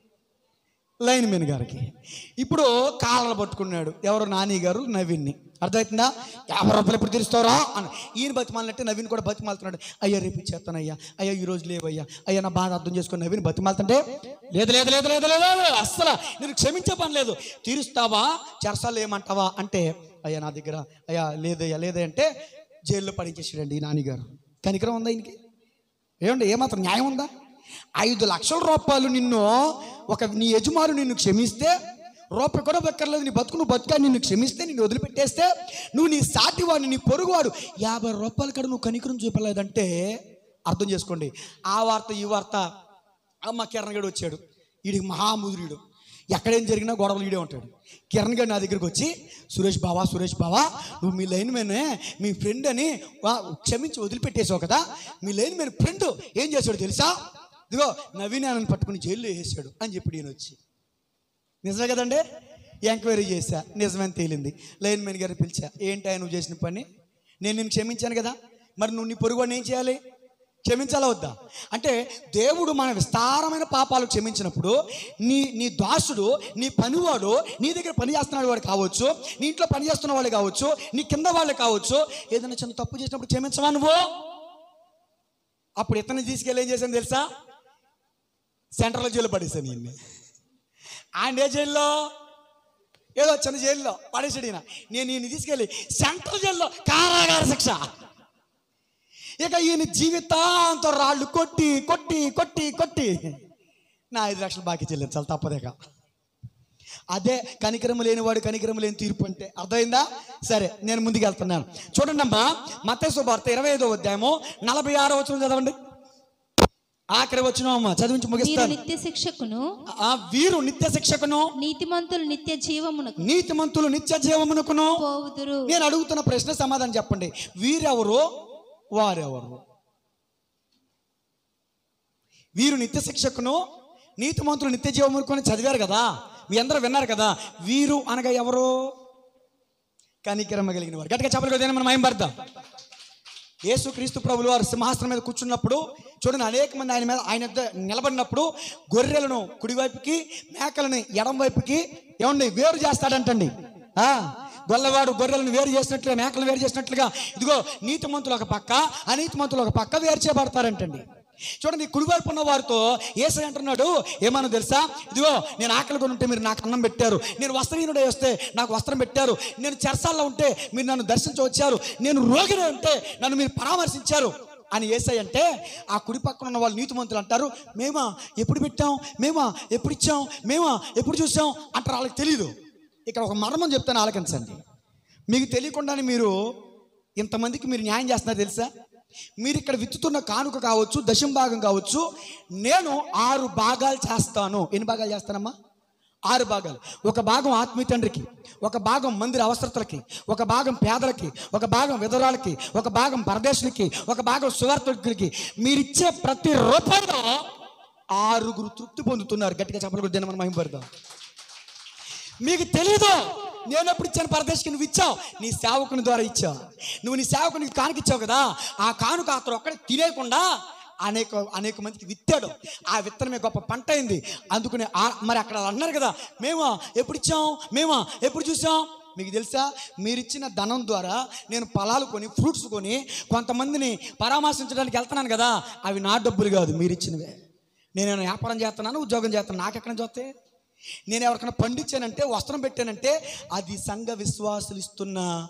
లైన్ మెన్ గారికి ఇప్పుడు కాళ్ళను పట్టుకున్నాడు ఎవరు నాని గారు నవీన్ని అర్థమవుతుందా యాభై రూపాయలు ఎప్పుడు తీరుస్తారా అని ఈయన బతిమాలినట్టే నవీన్ కూడా బతిమాలుతున్నాడు అయ్యా రేపు ఇచ్చేస్తాను అయ్యా అయ్యా ఈ రోజు లేవయ్యా అయ్యా నా బాధ అర్థం చేసుకుని నవీన్ బతిమాలుతుంటే లేదు లేదు లేదు లేదు లేదు అస్సలు నేను క్షమించే పని లేదు తీరుస్తావా చెరసాలు ఏమంటావా అంటే అయ్యా నా దగ్గర అయ్యా లేదయ్యా లేదే అంటే జైల్లో పడించేసాడండి ఈ నాన్నగారు కనికరం ఉందా ఈయనకి ఏమండి ఏమాత్రం న్యాయం ఉందా ఐదు లక్షల రూపాయలు నిన్ను ఒక నీ యజమాను నిన్ను క్షమిస్తే రూపాయి కూడా బతకర్లేదు నీ బతుకు నువ్వు బతుకా నిన్ను క్షమిస్తే నిన్ను వదిలిపెట్టేస్తే నువ్వు నీ సాటివాడు నీ పొరుగువాడు యాభై రూపాయల కాడ నువ్వు కనికరం చూపలేదంటే అర్థం చేసుకోండి ఆ వార్త ఈ వార్త అమ్మ కిరణ్ గడు వచ్చాడు వీడికి మహాముదురుడు ఎక్కడేం జరిగినా గొడవలు ఈడే ఉంటాడు కిరణ్ గడు నా దగ్గరికి వచ్చి సురేష్ బావా సురేష్ బావా నువ్వు మీ లైన్ మేనే మీ ఫ్రెండ్ అని వా- క్షమించి వదిలిపెట్టేసావు కదా మీ లైన్ మేన్ ఫ్రెండ్ ఏం చేశాడు తెలుసా ఇదిగో నవీన్ అని పట్టుకుని జైల్లో వేసాడు అని చెప్పి ఈయన వచ్చి నిజమే కదండి ఎంక్వైరీ చేశా నిజమని తేలింది లైన్ మెన్ గారు పిలిచా ఏంటి ఆయన నువ్వు చేసిన పని నేను నిన్ను క్షమించాను కదా మరి నువ్వు నీ పొరుగు ఏం చేయాలి క్షమించాలా వద్దా అంటే దేవుడు మన విస్తారమైన పాపాలు క్షమించినప్పుడు నీ నీ దాసుడు నీ పనివాడు నీ దగ్గర పని చేస్తున్నాడు వాడు కావచ్చు నీ ఇంట్లో పని చేస్తున్న వాళ్ళు కావచ్చు నీ కింద వాళ్ళు కావచ్చు ఏదైనా చిన్న తప్పు చేసినప్పుడు క్షమించవా నువ్వు అప్పుడు ఇతన్ని తీసుకెళ్ళి ఏం చేశాను తెలుసా సెంట్రల్ జైలు పడేసాను ఈయన్ని ఆయన ఏ జైల్లో ఏదో చిన్న జైల్లో పడేసాడు ఈయన నేను ఈయన తీసుకెళ్ళి సెంట్రల్ జైల్లో కారాగార శిక్ష ఇక ఈయన జీవితాంతం రాళ్ళు కొట్టి కొట్టి కొట్టి కొట్టి నా ఐదు లక్షలు బాకీ చెల్లించాలి తప్పదేక అదే కనికరం లేనివాడు కనికరం లేని తీర్పు అంటే అర్థమైందా సరే నేను ముందుకు వెళ్తున్నాను చూడండి అమ్మా మత్తయి వార్త ఇరవై ఐదో అధ్యాయము నలభై ఆరో వచ్చిన చదవండి ఆఖరి వచ్చిన అమ్మా చదివించి వీరు ముగిస్తాను నిత్య శిక్షకును ఆ వీరు నిత్య శిక్షకును నీతిమంతులు నిత్య జీవమునకు నీతిమంతులు నిత్య జీవమునకును పోవుదురు నేను అడుగుతున్న ప్రశ్న సమాధానం చెప్పండి వీరెవరు వారెవరు వీరు నిత్య శిక్షకును నీతిమంతులు నిత్య జీవమునకుని చదివారు కదా మీ అందరూ విన్నారు కదా వీరు అనగా ఎవరు కనికరమ్మ కలిగిన వారు గట్టిగా చెప్పలేదు మనం ఏం పడతాం యేసు క్రీస్తు ప్రభులు వారు సింహాసనం మీద కూర్చున్నప్పుడు చూడండి అనేక మంది ఆయన మీద ఆయన యొద్ద నిలబడినప్పుడు గొర్రెలను కుడివైపుకి మేకలను ఎడం వైపుకి ఏమండి వేరు చేస్తాడంటండి ఆ గొల్లవాడు గొర్రెలను వేరు చేసినట్లుగా మేకలను వేరు చేసినట్లుగా ఇదిగో నీతిమంతులు ఒక పక్క అనీతిమంతులు ఒక పక్క వేరు చేయబడతారంటండి చూడండి కుడివైపు ఉన్న వారితో ఏసై అంటున్నాడు ఏమన్నా తెలుసా ఇదిగో నేను ఆకలి కొని ఉంటే మీరు నాకు అన్నం పెట్టారు నేను వస్త్రహీనుడై వస్తే నాకు వస్త్రం పెట్టారు నేను చెరసాల్లో ఉంటే మీరు నన్ను దర్శించి వచ్చారు నేను రోగిని ఉంటే నన్ను మీరు పరామర్శించారు అని ఏసై అంటే ఆ కుడి పక్కన ఉన్న వాళ్ళు నీతిమంతులు అంటారు మేమా ఎప్పుడు పెట్టాం మేమా ఎప్పుడు ఇచ్చాం మేమా ఎప్పుడు చూసాం అంటారు వాళ్ళకి తెలీదు ఇక్కడ ఒక మర్మం చెప్తాను ఆలకించండి మీకు తెలియకుండానే మీరు ఇంతమందికి మీరు న్యాయం చేస్తున్నారు తెలుసా మీరు ఇక్కడ విత్తుతున్న కానుక కావచ్చు దశం భాగం కావచ్చు నేను ఆరు భాగాలు చేస్తాను ఎన్ని భాగాలు చేస్తానమ్మా ఆరు భాగాలు ఒక భాగం ఆత్మీయ తండ్రికి ఒక భాగం మందిర అవసరతలకి ఒక భాగం పేదలకి ఒక భాగం విధవరాలకి ఒక భాగం పరదేశులకి ఒక భాగం సువార్థకులకి మీరిచ్చే ప్రతి రూపాయలో ఆరుగురు తృప్తి పొందుతున్నారు గట్టిగా చెప్పలు కూడా మనం మహిమపడదాం మీకు తెలీదు నేను ఎప్పుడు ఇచ్చాను పరదేశికి నువ్వు ఇచ్చావు నీ సేవకుని ద్వారా ఇచ్చావు నువ్వు నీ సేవకునికి కానుక ఇచ్చావు కదా ఆ కానుక అతను ఒక్కడే తినేయకుండా అనేక అనేక మందికి విత్తాడు ఆ విత్తనమే గొప్ప పంట అయింది అందుకని ఆ- మరి అక్కడ అన్నారు కదా మేమా ఎప్పుడు ఇచ్చాం మేమా ఎప్పుడు చూసాం మీకు తెలుసా మీరు ఇచ్చిన ధనం ద్వారా నేను పొలాలు కొని ఫ్రూట్స్ కొని కొంతమందిని పరామర్శించడానికి వెళ్తున్నాను కదా అవి నా డబ్బులు కాదు మీరు ఇచ్చినవే నేను వ్యాపారం చేస్తున్నాను ఉద్యోగం చేస్తున్నాను నాకెక్కడ చూస్తే నేను ఎవరికైనా పండించానంటే వస్త్రం పెట్టానంటే అది సంఘ విశ్వాసులు ఇస్తున్న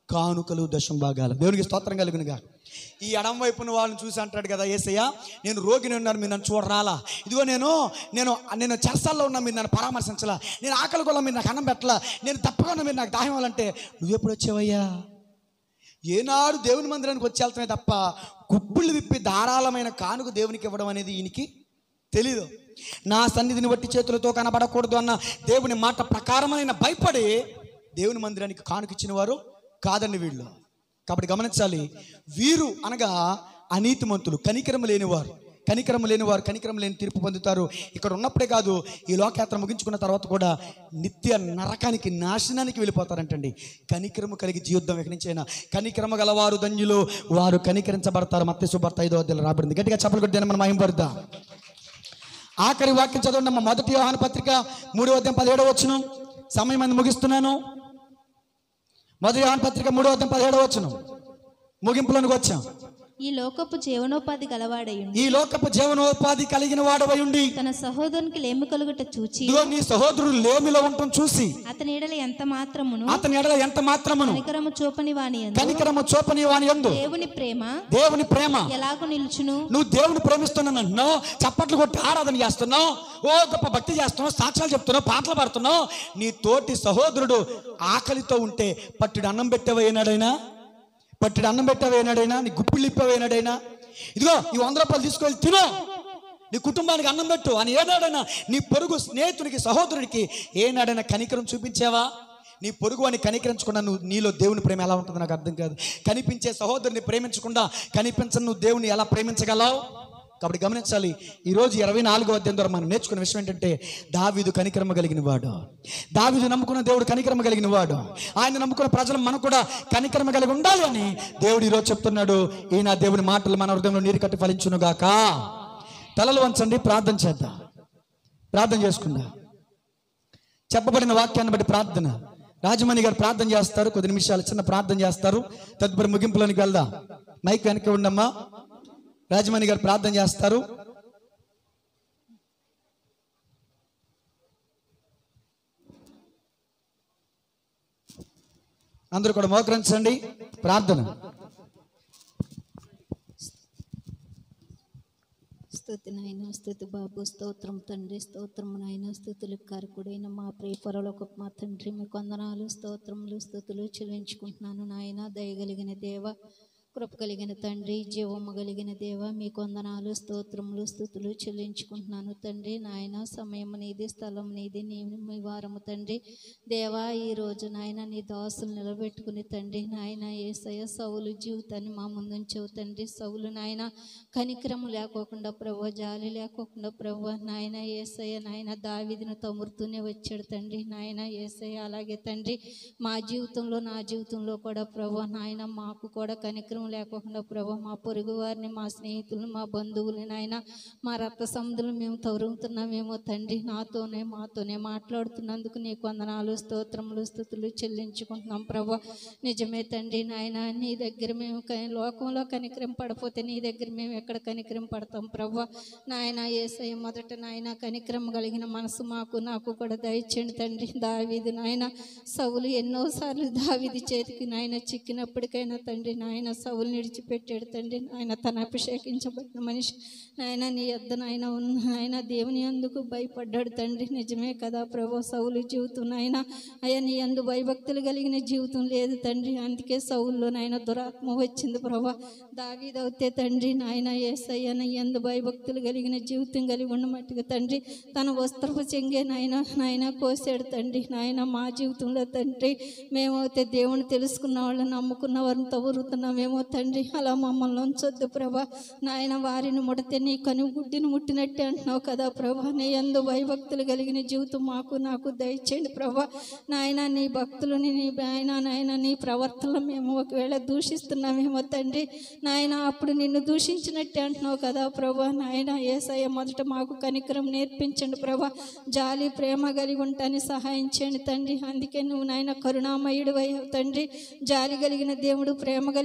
కానుకలు దశం భాగాలు దేవునికి స్తోత్రం కలుగునుగా ఈ ఎడం వైపున వాళ్ళని చూసి అంటాడు కదా ఏసయ్య నేను రోగిని ఉన్నాను మీరు నన్ను చూడరాలా ఇదిగో నేను నేను నేను చెరసాల్లో ఉన్నా మీరు నన్ను పరామర్శించలా నేను ఆకలి కూడా మీరు నాకు అన్నం పెట్టలా నేను తప్పకుండా మీరు నాకు దాహం ఇవ్వాలంటే నువ్వెప్పుడు వచ్చావయ్యా ఏనాడు దేవుని మందిరానికి వచ్చి వెళ్తామే తప్ప కుప్పుళ్ళు విప్పి ధారాళమైన కానుక దేవునికి ఇవ్వడం అనేది ఈయనకి తెలీదు నా సన్నిధిని బట్టి చేతులతో కనబడకూడదు అన్న దేవుని మాట ప్రకారమైన భయపడి దేవుని మందిరానికి కానుకిచ్చిన వారు కాదండి వీళ్ళు కాబట్టి గమనించాలి వీరు అనగా అనీతిమంతులు కనికరం లేనివారు కనికరం లేనివారు కనికరం లేని తీర్పు పొందుతారు ఇక్కడ ఉన్నప్పుడే కాదు ఈ లోకయాత్ర ముగించుకున్న తర్వాత కూడా నిత్య నరకానికి నాశనానికి వెళ్ళిపోతారంటండి కనికరము కలిగి జీవితం ఎక్కడి నుంచైనా కనికరము గలవారు ధన్యులు వారు కనికరించబడతారు మత్స్య సుభర్త ఐదో అధ్యాయులు రాబడింది గట్టిగా చెప్పలు కొట్టి మనం మహింపడదాం ఆఖరి వాక్యం చదవండి అమ్మ మొదటి యోహాన పత్రిక మూడో అధ్యాయం పదిహేడవ వచ్చును సమయం అంది ముగిస్తున్నాను మొదటి యోహాన పత్రిక మూడో అధ్యాయం పదిహేడవ వచ్చును ముగింపులోనికి వచ్చాం ఈ లోకపు జీవనోపాధి గలవాడయుండి ఈ లోకపు జీవనోపాధి కలిగిన వాడవై ఉండి తన సహోదరునికి లేమి కలుగుట చూచి ఇదిగో నీ సహోదరుడు లేమిలో ఉండటం చూసి అతని ఎడల ఎంత మాత్రమును అతని ఎడల ఎంత మాత్రమును కనికరము చూపని వాని యందు కనికరము చూపని వాని ఎందు దేవుని ప్రేమ దేవుని ప్రేమ ఎలాగూ నిలుచును నువ్వు దేవుని ప్రేమిస్తున్నాను అంటున్నావు చప్పట్లు కొట్టి ఆరాధన చేస్తున్నావు ఓ గొప్ప భక్తి చేస్తున్నావు సాక్ష్యాలు చెప్తున్నావు పాటలు పాడుతున్నావు నీ తోటి సహోదరుడు ఆకలితో ఉంటే పట్టుడు అన్నం పెట్టేవైనాడైనా పట్టుడు అన్నం పెట్టేవైనాడైనా నీ గుప్పిళ్ళు ఇప్పవేనాడైనా ఇదిగో ఈ వంద రూపాయలు తీసుకెళ్ళి తిను నీ కుటుంబానికి అన్నం పెట్టు అని ఏనాడైనా నీ పొరుగు స్నేహితుడికి సహోదరుడికి ఏనాడైనా కనికరం చూపించావా నీ పొరుగు అని కనికరించకుండా నువ్వు నీలో దేవుని ప్రేమ ఎలా ఉంటుందో నాకు అర్థం కాదు కనిపించే సహోదరుని ప్రేమించకుండా కనిపించని నువ్వు దేవుని ఎలా ప్రేమించగలవు కాబట్టి గమనించాలి ఈరోజు ఇరవై నాలుగో అధ్యాయం ద్వారా మనం నేర్చుకున్న విషయం ఏంటంటే దావీదు కనికరమ కలిగిన వాడు దావీదు నమ్ముకున్న దేవుడు కనికరమ కలిగిన వాడు ఆయన నమ్ముకున్న ప్రజలు మనకు కూడా కనికరమ కలిగి ఉండాలి అని దేవుడు ఈరోజు చెప్తున్నాడు ఈ నా దేవుని మాటలు మన హృదయంలో నీరు కట్టి ఫలించును గాక తలలు వంచండి ప్రార్థన చేద్దాం ప్రార్థన చేసుకుందాం చెప్పబడిన వాక్యాన్ని బట్టి ప్రార్థన రాజమణి గారు ప్రార్థన చేస్తారు కొద్ది నిమిషాలు చిన్న ప్రార్థన చేస్తారు తదుపరి ముగింపులోనికి వెళ్దాం మైక్ వెనక ఉండమ్మా రాజమణి గారు ప్రార్థన చేస్తారు అందరూ కూడా మోకరించండి ప్రార్థన స్థుతి నాయన స్థుతి బాబు స్తోత్రం తండ్రి స్తోత్రం నాయన స్థుతులు కారకుడైన మా ప్రియపరలో మా తండ్రి మీ కొందనాలు స్తోత్రములు స్థుతులు చెల్లించుకుంటున్నాను నాయన దయగలిగిన దేవ కృప కలిగిన తండ్రి జీవము కలిగిన దేవ మీ కొందనాలు స్తోత్రములు స్థుతులు చెల్లించుకుంటున్నాను తండ్రి నాయన సమయం నీది స్థలం నీది నీ మీ వారము తండ్రి దేవా ఈ రోజు నాయన నీ దాసులు నిలబెట్టుకుని తండ్రి నాయన ఏసయ సౌలు జీవితాన్ని మా ముందుంచవు తండ్రి సౌలు నాయన కనికరము లేకోకుండా ప్రభు జాలి లేకోకుండా ప్రభు నాయన ఏసయ్య నాయన దావిదిని తమురుతూనే వచ్చాడు తండ్రి నాయన ఏసయ్య అలాగే తండ్రి మా జీవితంలో నా జీవితంలో కూడా ప్రభు నాయన మాకు కూడా కనికరం లేకోకుండా ప్రభు మా పొరుగు వారిని మా స్నేహితులు మా బంధువులు నాయన మా రక్త సముద్రం మేము తరుముతున్నామేమో తండ్రి నాతోనే మాతోనే మాట్లాడుతున్నందుకు నీ కొందనాలు స్తోత్రములు స్థుతులు చెల్లించుకుంటున్నాం ప్రభు నిజమే తండ్రి నాయన నీ దగ్గర మేము క- లోకంలో కనికరం పడిపోతే నీ దగ్గర మేము ఎక్కడ కనికరం పడతాం ప్రభు నాయన ఏసయ్య మొదట నాయన కనికరం కలిగిన మనసు మాకు నాకు కూడా దయచేయండి తండ్రి దావీది నాయన సవులు ఎన్నోసార్లు దావీది చేతికి నాయన చిక్కినప్పటికైనా తండ్రి నాయన సవులు నిడిచిపెట్టాడు తండ్రి నాయన తన అభిషేకించబడిన మనిషి నాయన నీ యొద్ద నాయన ఉన్న నాయన దేవుని అందుకు భయపడ్డాడు తండ్రి నిజమే కదా ప్రభు సౌలు జీవితం నాయన అయ్యా నీ అందు భయభక్తులు కలిగిన జీవితం లేదు తండ్రి అందుకే సౌల్లో నాయన దురాత్మ వచ్చింది ప్రభా దావీదవుతే తండ్రి నాయన ఏసయ్య నీ అందు భయభక్తులు కలిగిన జీవితం కలిగి ఉండమట్టుగా తండ్రి తన వస్త్రపు చెంగే నాయన నాయన కోసాడు తండ్రి నాయన మా జీవితంలో తండ్రి మేమైతే దేవుని తెలుసుకున్న వాళ్ళని నమ్ముకున్న వారిని తవరుతున్నామేమో తండ్రి అలా మమ్మల్ని ఉంచొద్దు ప్రభా నాయన వారిని ముడితే నీ కను గుడ్డిని ముట్టినట్టే అంటున్నావు కదా ప్రభా నీ అందు భయభక్తులు కలిగిన జీవితం మాకు నాకు దయచేయండి ప్రభా నాయన నీ భక్తులని నీ ఆయన నాయన నీ ప్రవర్తనలో మేము ఒకవేళ దూషిస్తున్నామేమో తండ్రి నాయన అప్పుడు నిన్ను దూషించినట్టే అంటున్నావు కదా ప్రభా నాయన ఏసయ్య మొదట మాకు కనికరం నేర్పించండి ప్రభా జాలి ప్రేమ కలిగి ఉంటాని సహాయం చేయండి తండ్రి అందుకే నువ్వు నాయన కరుణామయుడు తండ్రి జాలి కలిగిన దేవుడు ప్రేమ కలిగిన దేవుడు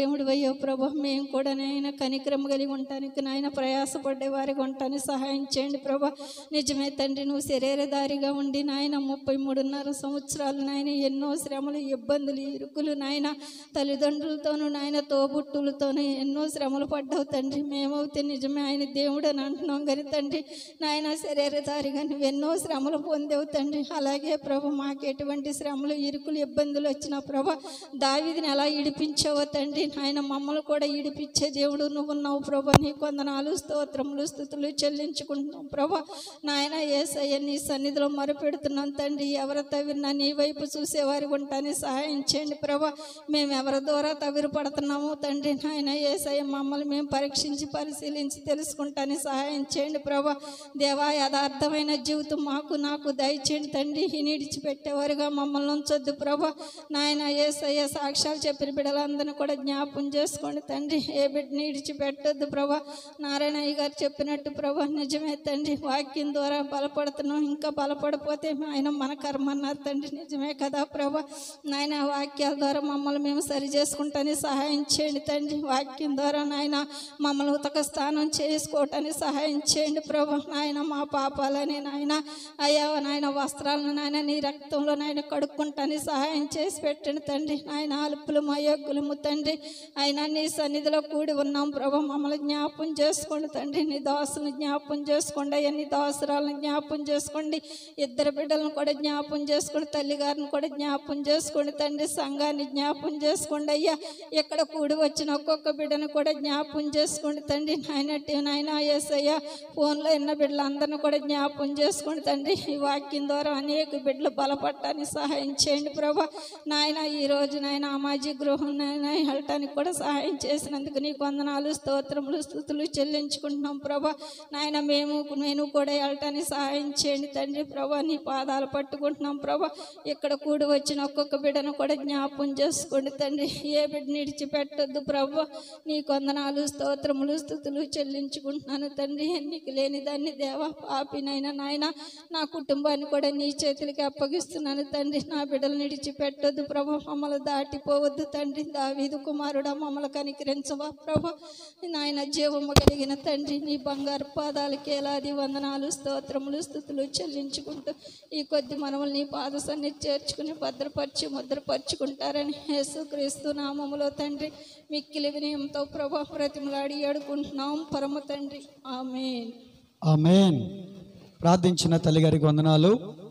దేవుడు అయ్యో ప్రభా మేము కూడా నాయన కనిక్రమ కలిగి ఉండటానికి నాయన ప్రయాసపడే వారికి ఉండటానికి సహాయం చేయండి ప్రభా నిజమే తండ్రి నువ్వు శరీరధారిగా ఉండి నాయన ముప్పై మూడున్నర సంవత్సరాలు నాయన ఎన్నో శ్రమలు ఇబ్బందులు ఇరుకులు నాయన తల్లిదండ్రులతోనూ నాయన తోబుట్టులతోనూ ఎన్నో శ్రమలు పడ్డావు తండ్రి మేమవుతే నిజమే ఆయన దేవుడు అని అంటున్నాం కానీ తండ్రి నాయన శరీరధారిగా నువ్వు ఎన్నో శ్రమలు పొందేవు తండ్రి అలాగే ప్రభు మాకు ఎటువంటి శ్రమలు ఇరుకులు ఇబ్బందులు వచ్చినా ప్రభా దావిదిని ఎలా ఇడిపించావో తండ్రి నాయన మమ్మల్ని కూడా ఇడిపించే దేవుడు నువ్వు ఉన్నావు ప్రభా నీ కొందనాలు స్తోత్రములు స్థుతులు చెల్లించుకుంటున్నాం ప్రభా నాయన ఏసయ్య నీ సన్నిధిలో మొరపెడుతున్నాం తండ్రి ఎవరు తవ్వినా నీ వైపు చూసేవారి ఉంటాని సహాయం చేయండి ప్రభా మేము ఎవరి ద్వారా తవిరు పడుతున్నామో తండ్రి నాయన ఏసయ్య మమ్మల్ని మేము పరీక్షించి పరిశీలించి తెలుసుకుంటాని సహాయం చేయండి ప్రభా దేవా యథార్థమైన జీవితం మాకు నాకు దయచేయండి తండ్రి నిడిచిపెట్టేవారుగా మమ్మల్ని ఉంచొద్దు ప్రభా నాయన ఏసయ్య సాక్ష్యాలు చెప్పిన బిడ్డలందరినీ కూడా జ్ఞాపం చేసుకోండి తండ్రి ఏ బిడ్డని ఇడిచిపెట్టొద్దు ప్రభా నారాయణయ్య గారు చెప్పినట్టు ప్రభా నిజమే తండ్రి వాక్యం ద్వారా బలపడుతున్నాం ఇంకా బలపడిపోతే ఆయన మన కర్మ అన్నారు తండ్రి నిజమే కదా ప్రభా నాయన వాక్యాల ద్వారా మమ్మల్ని మేము సరి చేసుకుంటానికి సహాయం చేయండి తండ్రి వాక్యం ద్వారా నాయన మమ్మల్ని ఉతక స్థానం చేసుకోవటానికి సహాయం చేయండి ప్రభా నాయన మా పాపాలని నాయన అయ్యా నాయన వస్త్రాలను నాయన నీ రక్తంలో నాయన కడుక్కుంటానికి సహాయం చేసి పెట్టండి తండ్రి నాయన అలుపులము అయోగ్యులము తండ్రి అయినా నీ సన్నిధిలో కూడి ఉన్నాం ప్రభా మమ్మల్ని జ్ఞాపం చేసుకోండి తండ్రి నీ దాసులను జ్ఞాపం చేసుకోండి అయ్యా నీ దాసురాలను జ్ఞాపం చేసుకోండి ఇద్దరు బిడ్డలను కూడా జ్ఞాపం చేసుకోండి తల్లి గారిని కూడా జ్ఞాపం చేసుకోండి తండ్రి సంఘాన్ని జ్ఞాపం చేసుకోండి అయ్యా ఇక్కడ కూడి వచ్చిన ఒక్కొక్క బిడ్డను కూడా జ్ఞాపం చేసుకోండి తండ్రి నాయన నాయన అయ్యా ఫోన్లో ఉన్న బిడ్డలందరినీ కూడా జ్ఞాపం చేసుకోండి తండ్రి ఈ వాక్యం ద్వారా అనేక బిడ్డలు బలపడటానికి సహాయం చేయండి ప్రభా నాయన ఈ రోజు నాయన అమాజీ గృహం నాయన వెళ్ళటానికి కూడా సహాయం చేసినందుకు నీకు వందనాలు స్తోత్రములు స్థుతులు చెల్లించుకుంటున్నాం ప్రభా నాయన మేము నేను కూడా వెళ్ళటానికి సహాయం చేయండి తండ్రి ప్రభా నీ పాదాలు పట్టుకుంటున్నాం ప్రభా ఇక్కడ కూడి వచ్చిన ఒక్కొక్క బిడ్డను కూడా జ్ఞాపం చేసుకోండి తండ్రి ఏ బిడ్డని విడిచిపెట్టొద్దు ప్రభా నీ కొందనాలు స్తోత్రములు స్థుతులు చెల్లించుకుంటున్నాను తండ్రి ఎన్నిక లేని దాన్ని దేవా పాపినైనా నాయన నా కుటుంబాన్ని కూడా నీ చేతులకి అప్పగిస్తున్నాను తండ్రి నా బిడ్డలు విడిచిపెట్టొద్దు ప్రభా మమ్మల్ని దాటిపోవద్దు తండ్రి దావీదు కుమారుడా మమ్మల్ని కనికరించవా ప్రభా నాయన జీవము కలిగిన తండ్రి నీ బంగారు పాదాలకి ఏలాది వందనాలు స్తోత్రములు స్థుతులు చెల్లించుకుంటూ ఈ కొద్ది మనములు నీ పాద సన్నిధి చేర్చుకుని భద్రపరిచి ముద్రపరుచుకుంటారని యేసుక్రీస్తు నామములో తండ్రి మిక్కిలి వినయంతో ప్రభా ప్రతిమలాడి అడుకుంటున్నాం పరమ తండ్రి ఆమె ఆమెన్ ప్రార్థించిన తల్లిగారికి వందనాలు